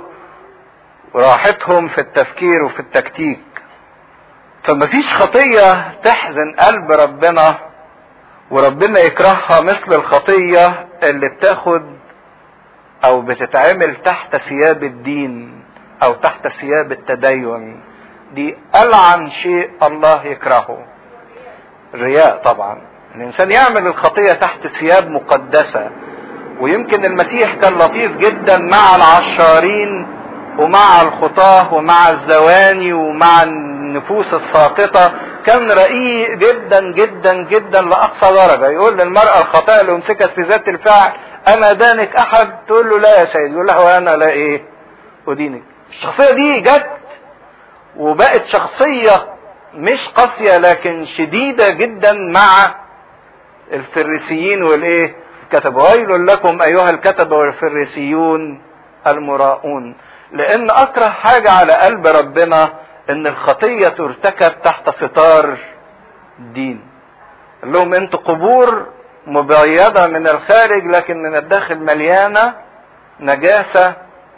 راحتهم في التفكير وفي التكتيك فمفيش خطية تحزن قلب ربنا وربنا يكرهها مثل الخطية اللي بتاخد او بتتعمل تحت ثياب الدين او تحت ثياب التدين دي ألعن شيء الله يكرهه الرياء طبعا الإنسان يعمل الخطية تحت ثياب مقدسة ويمكن المسيح كان لطيف جدا مع العشارين ومع الخطاه ومع الزواني ومع النفوس الساقطة كان رقيق جدا جدا جدا لأقصى درجة يقول للمرأة الخطاء اللي امسكت في ذات الفعل أنا دانك أحد تقول له لا يا سيد يقول له أنا لا إيه أدينك الشخصية دي جت وبقت شخصية مش قاسية لكن شديدة جدا مع الفريسيين والايه كتب ويل لكم ايها الكتبة والفريسيون المراؤون لان اكره حاجة على قلب ربنا ان الخطية ترتكب تحت ستار الدين قال لهم انتوا قبور مبيضة من الخارج لكن من الداخل مليانة نجاسة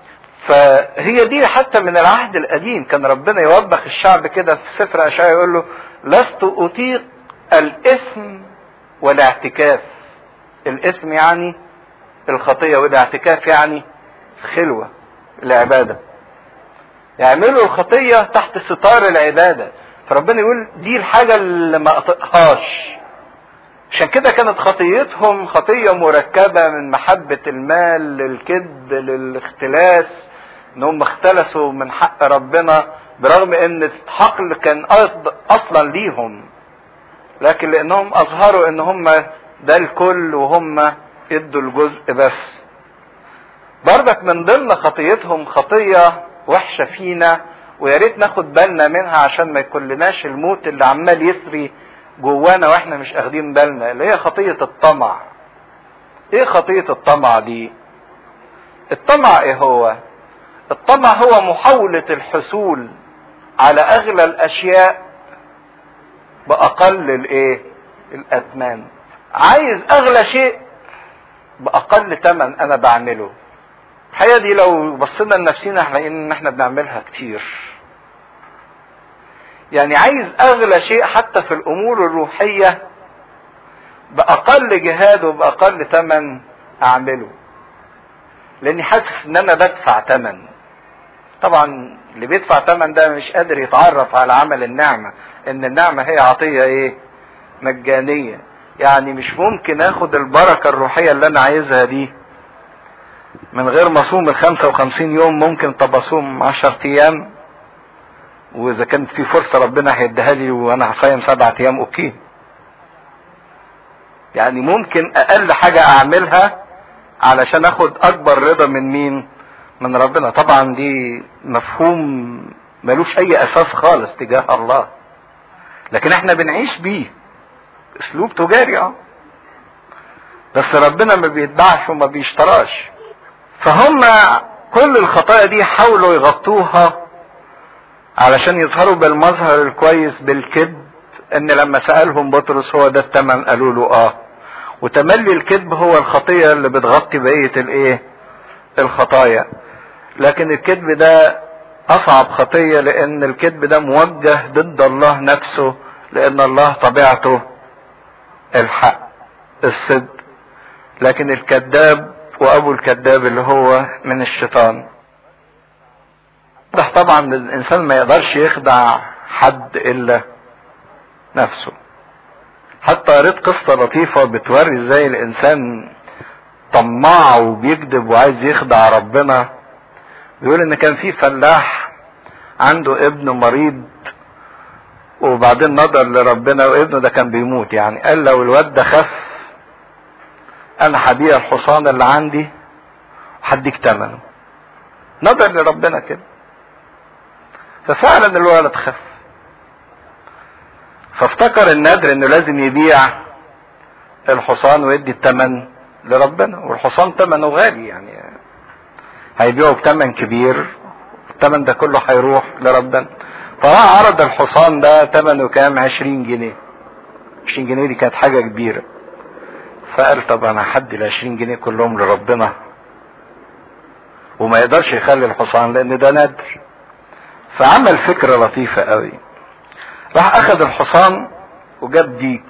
فهي دي حتى من العهد القديم كان ربنا يوبخ الشعب كده في سفر اشعياء يقول له لست اطيق الاثم والاعتكاف الاثم يعني الخطيه والاعتكاف يعني خلوه العباده يعملوا الخطيه تحت ستار العباده فربنا يقول دي الحاجه اللي ما اطيقهاش عشان كده كانت خطيتهم خطيه مركبه من محبه المال للكذب للاختلاس ان هم اختلسوا من حق ربنا برغم ان الحقل كان اصلا ليهم لكن لانهم اظهروا ان هم ده الكل وهم ادوا الجزء بس برضك من ضمن خطيتهم خطيه وحشه فينا ويا ريت ناخد بالنا منها عشان ما يكونلناش الموت اللي عمال يسري جوانا واحنا مش اخدين بالنا اللي هي خطيه الطمع ايه خطيه الطمع دي الطمع ايه هو الطمع هو محاولة الحصول على اغلى الاشياء باقل الايه الاثمان عايز اغلى شيء باقل ثمن انا بعمله الحقيقه دي لو بصينا لنفسنا هنلاقي ان احنا بنعملها كتير يعني عايز اغلى شيء حتى في الامور الروحيه باقل جهاد وباقل ثمن اعمله لاني حاسس ان انا بدفع ثمن طبعا اللي بيدفع ثمن ده مش قادر يتعرف على عمل النعمة ان النعمة هي عطية ايه مجانية يعني مش ممكن اخد البركة الروحية اللي انا عايزها دي من غير ما اصوم ال 55 يوم ممكن طب اصوم 10 ايام واذا كانت في فرصة ربنا هيديها لي وانا هصيم سبعة ايام اوكي يعني ممكن اقل حاجة اعملها علشان اخد اكبر رضا من مين من ربنا طبعا دي مفهوم ملوش اي اساس خالص تجاه الله لكن احنا بنعيش بيه اسلوب تجاري اه بس ربنا ما بيتباعش وما بيشتراش فهم كل الخطايا دي حاولوا يغطوها علشان يظهروا بالمظهر الكويس بالكذب ان لما سألهم بطرس هو ده التمن قالوا له اه وتملي الكذب هو الخطية اللي بتغطي بقية الايه الخطايا لكن الكذب ده اصعب خطية لان الكذب ده موجه ضد الله نفسه لان الله طبيعته الحق الصدق لكن الكذاب وابو الكذاب اللي هو من الشيطان واضح طبعا الانسان ما يقدرش يخدع حد الا نفسه حتى قريت قصة لطيفة بتوري ازاي الانسان طماع وبيكذب وعايز يخدع ربنا بيقول ان كان في فلاح عنده ابن مريض وبعدين نظر لربنا وابنه ده كان بيموت يعني قال لو الواد ده خف انا هبيع الحصان اللي عندي وهديك ثمنه نظر لربنا كده ففعلا الولد خف فافتكر النادر انه لازم يبيع الحصان ويدي الثمن لربنا والحصان ثمنه غالي يعني هيبيعه بثمن كبير الثمن ده كله هيروح لربنا فراح عرض الحصان ده ثمنه كام 20 جنيه 20 جنيه دي كانت حاجه كبيره فقال طب انا هدي ال 20 جنيه كلهم لربنا وما يقدرش يخلي الحصان لان ده نادر فعمل فكرة لطيفة قوي راح اخذ الحصان وجاب ديك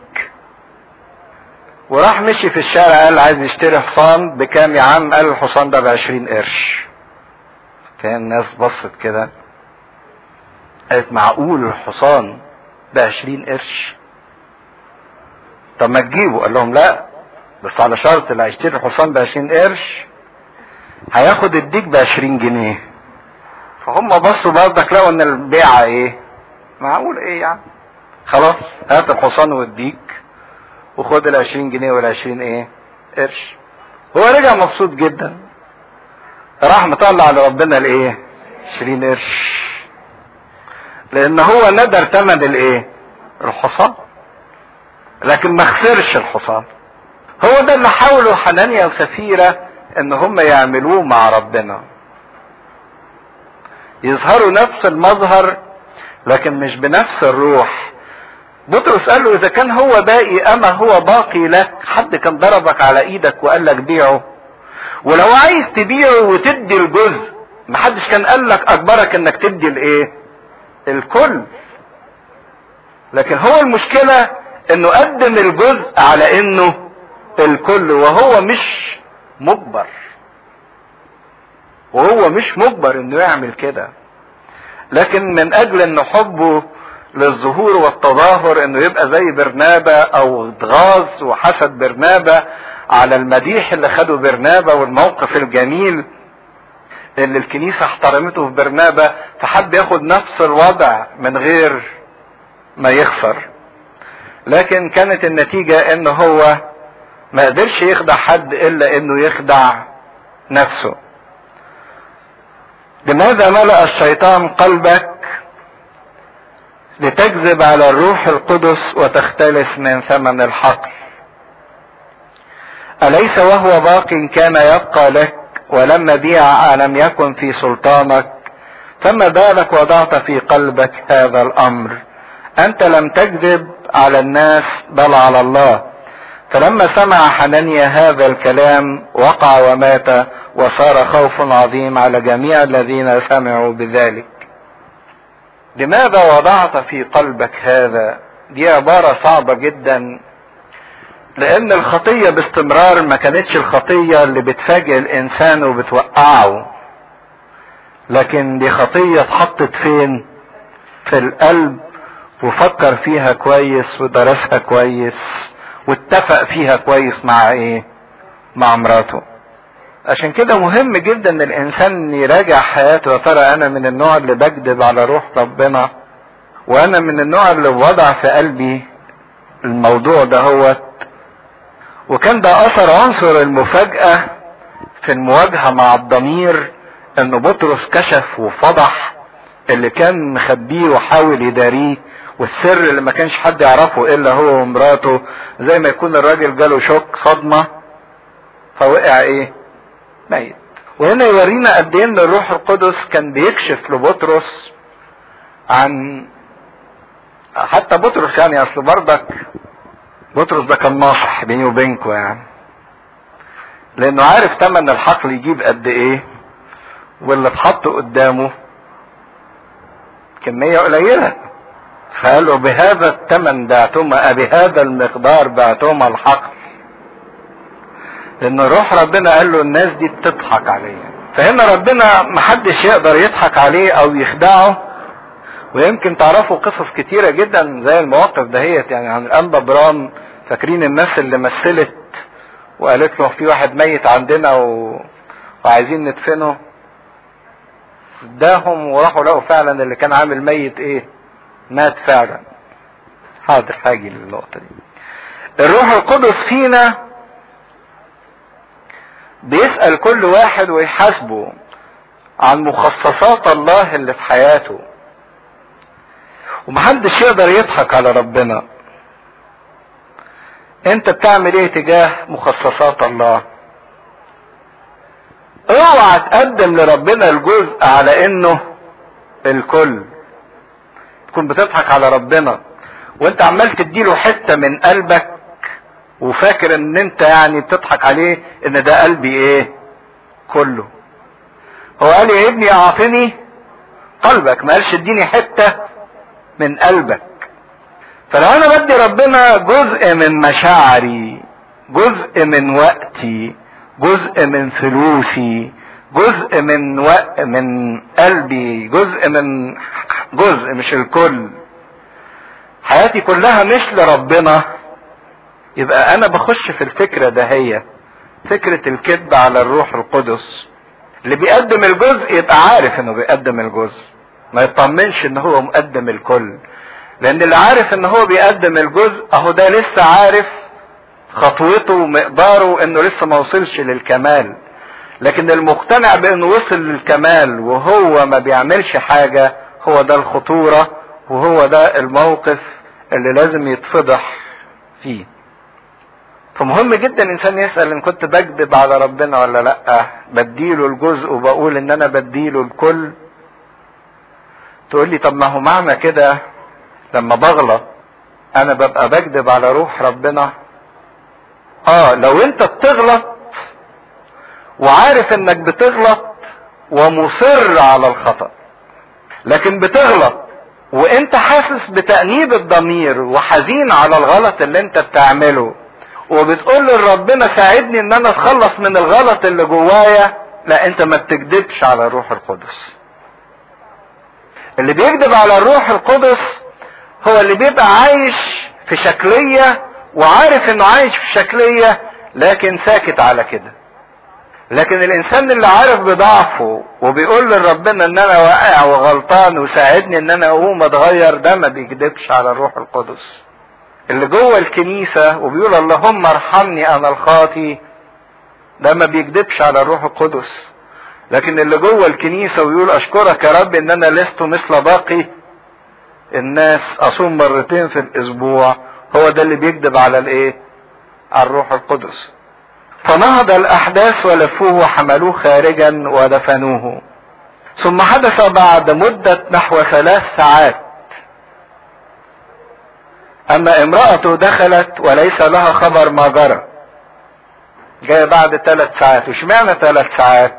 وراح مشي في الشارع قال عايز يشتري حصان بكام يا عم قال الحصان ده بعشرين قرش كان الناس بصت كده قالت معقول الحصان بعشرين قرش طب ما تجيبه قال لهم لا بس على شرط اللي هيشتري الحصان بعشرين قرش هياخد الديك بعشرين جنيه فهم بصوا برضك لقوا ان البيعة ايه معقول ايه يعني خلاص هات الحصان والديك وخد ال 20 جنيه وال 20 ايه قرش هو رجع مبسوط جدا راح مطلع لربنا الايه 20 قرش لان هو ندر ثمن الايه الحصان لكن ما خسرش الحصان هو ده اللي حاولوا حنانيا وسفيرة ان هم يعملوه مع ربنا يظهروا نفس المظهر لكن مش بنفس الروح بطرس قال له اذا كان هو باقي اما هو باقي لك حد كان ضربك على ايدك وقال لك بيعه ولو عايز تبيعه وتدي الجزء محدش كان قال لك اجبرك انك تدي الايه الكل لكن هو المشكلة انه قدم الجزء على انه الكل وهو مش مجبر وهو مش مجبر انه يعمل كده لكن من اجل ان حبه للظهور والتظاهر انه يبقى زي برنابة او اتغاظ وحسد برنابة على المديح اللي خده برنابة والموقف الجميل اللي الكنيسة احترمته في برنابة فحب ياخد نفس الوضع من غير ما يخسر لكن كانت النتيجة ان هو ما قدرش يخدع حد الا انه يخدع نفسه لماذا ملأ الشيطان قلبك لتكذب على الروح القدس وتختلف من ثمن الحقل أليس وهو باق كان يبقى لك ولما بيع لم يكن في سلطانك فما بالك وضعت في قلبك هذا الأمر أنت لم تكذب على الناس بل على الله فلما سمع حنانيا هذا الكلام وقع ومات وصار خوف عظيم على جميع الذين سمعوا بذلك لماذا وضعت في قلبك هذا دي عبارة صعبة جدا لان الخطية باستمرار ما كانتش الخطية اللي بتفاجئ الانسان وبتوقعه لكن دي خطية اتحطت فين في القلب وفكر فيها كويس ودرسها كويس واتفق فيها كويس مع ايه مع مراته عشان كده مهم جدا ان الانسان يراجع حياته يا ترى انا من النوع اللي بكذب على روح ربنا وانا من النوع اللي وضع في قلبي الموضوع ده هو وكان ده اثر عنصر المفاجأة في المواجهة مع الضمير ان بطرس كشف وفضح اللي كان مخبيه وحاول يداريه والسر اللي ما كانش حد يعرفه الا هو ومراته زي ما يكون الراجل جاله شوك صدمة فوقع ايه ميت وهنا يورينا قد ايه ان الروح القدس كان بيكشف لبطرس عن حتى بطرس يعني اصل بردك بطرس ده كان ناصح بيني وبينكم يعني لانه عارف تمن الحقل يجيب قد ايه واللي اتحط قدامه كمية قليلة فقال له بهذا الثمن بعتما بهذا المقدار بعتما الحقل لان روح ربنا قال له الناس دي بتضحك عليا فهنا ربنا محدش يقدر يضحك عليه او يخدعه ويمكن تعرفوا قصص كتيرة جدا زي المواقف دهيت يعني عن الانبا برام فاكرين الناس اللي مثلت وقالت له في واحد ميت عندنا و... وعايزين ندفنه اداهم وراحوا لقوا فعلا اللي كان عامل ميت ايه مات فعلا حاضر حاجي للنقطة دي الروح القدس فينا بيسأل كل واحد ويحاسبه عن مخصصات الله اللي في حياته ومحدش يقدر يضحك على ربنا انت بتعمل ايه تجاه مخصصات الله اوعى تقدم لربنا الجزء على انه الكل تكون بتضحك على ربنا وانت عمال تديله حتة من قلبك وفاكر ان انت يعني بتضحك عليه ان ده قلبي ايه كله هو قال يا ابني اعطني قلبك ما قالش اديني حتة من قلبك فلو انا بدي ربنا جزء من مشاعري جزء من وقتي جزء من فلوسي جزء من وق... من قلبي جزء من جزء مش الكل حياتي كلها مش لربنا يبقى انا بخش في الفكره دهية فكرة الكذب على الروح القدس اللي بيقدم الجزء يبقى عارف انه بيقدم الجزء ما يطمنش ان هو مقدم الكل لان اللي عارف ان هو بيقدم الجزء اهو ده لسه عارف خطوته ومقداره انه لسه ما وصلش للكمال لكن المقتنع بانه وصل للكمال وهو ما بيعملش حاجة هو ده الخطورة وهو ده الموقف اللي لازم يتفضح فيه فمهم جدا الانسان يسأل ان كنت بكذب على ربنا ولا لا بديله الجزء وبقول ان انا بديله الكل تقول لي طب ما هو معنى كده لما بغلط انا ببقى بكذب على روح ربنا اه لو انت بتغلط وعارف انك بتغلط ومصر على الخطأ لكن بتغلط وانت حاسس بتأنيب الضمير وحزين على الغلط اللي انت بتعمله وبتقول لربنا ساعدني ان انا اتخلص من الغلط اللي جوايا لا انت ما بتكذبش على الروح القدس اللي بيكذب على الروح القدس هو اللي بيبقى عايش في شكلية وعارف انه عايش في شكلية لكن ساكت على كده لكن الانسان اللي عارف بضعفه وبيقول لربنا ان انا واقع وغلطان وساعدني ان انا اقوم اتغير ده ما بيكذبش على الروح القدس اللي جوه الكنيسة وبيقول اللهم ارحمني انا الخاطي ده ما بيكذبش على الروح القدس لكن اللي جوه الكنيسة ويقول اشكرك يا رب ان انا لست مثل باقي الناس اصوم مرتين في الاسبوع هو ده اللي بيكذب على الايه على الروح القدس فنهض الاحداث ولفوه وحملوه خارجا ودفنوه ثم حدث بعد مدة نحو ثلاث ساعات اما امرأته دخلت وليس لها خبر ما جرى جاي بعد ثلاث ساعات واشمعنى ثلاث ساعات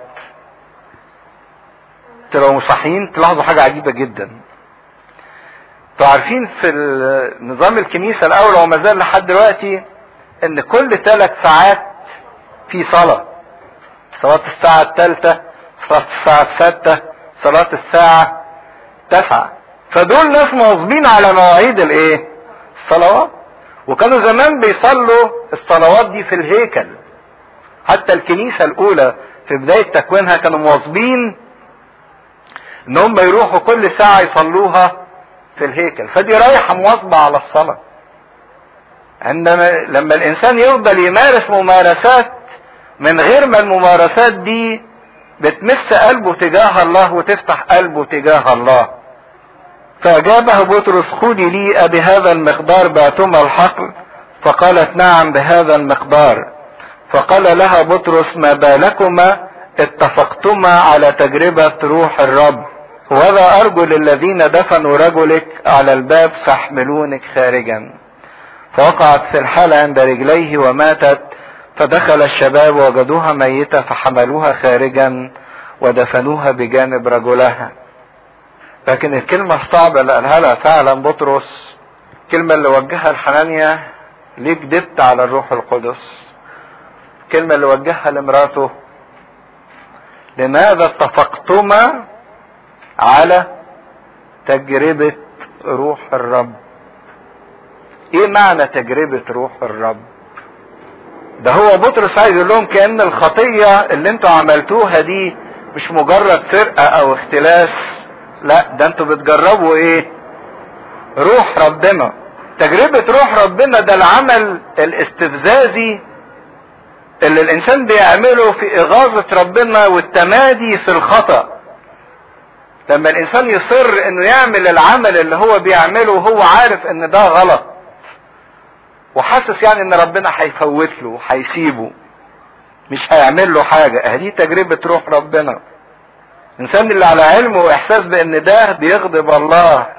تبقوا صاحيين تلاحظوا حاجة عجيبة جدا انتوا عارفين في نظام الكنيسة الاول وما زال لحد دلوقتي ان كل ثلاث ساعات في صلاة صلاة الساعة الثالثة صلاة الساعة السادسة صلاة الساعة تسعة فدول ناس مواظبين على مواعيد الايه الصلوات وكانوا زمان بيصلوا الصلوات دي في الهيكل حتى الكنيسة الاولى في بداية تكوينها كانوا مواظبين ان هم يروحوا كل ساعة يصلوها في الهيكل فدي رايحة مواظبة على الصلاة عندما لما الانسان يفضل يمارس ممارسات من غير ما الممارسات دي بتمس قلبه تجاه الله وتفتح قلبه تجاه الله فأجابه بطرس خذي لي بهذا المقدار بعتما الحقل فقالت نعم بهذا المقدار فقال لها بطرس ما بالكما اتفقتما على تجربة روح الرب وذا أرجل الذين دفنوا رجلك على الباب سيحملونك خارجا فوقعت في الحالة عند رجليه وماتت فدخل الشباب وجدوها ميتة فحملوها خارجا ودفنوها بجانب رجلها لكن الكلمة الصعبة اللي قالها لها فعلا بطرس الكلمة اللي وجهها لحنانيا ليه كدبت على الروح القدس الكلمة اللي وجهها لمراته لماذا اتفقتما على تجربة روح الرب ايه معنى تجربة روح الرب ده هو بطرس عايز يقول لهم كأن الخطية اللي انتوا عملتوها دي مش مجرد سرقة او اختلاس لا ده انتوا بتجربوا ايه روح ربنا تجربة روح ربنا ده العمل الاستفزازي اللي الانسان بيعمله في اغاظة ربنا والتمادي في الخطأ لما الانسان يصر انه يعمل العمل اللي هو بيعمله وهو عارف ان ده غلط وحاسس يعني ان ربنا هيفوت له هيسيبه مش هيعمل له حاجة دي تجربة روح ربنا الانسان اللي على علم واحساس بان ده بيغضب الله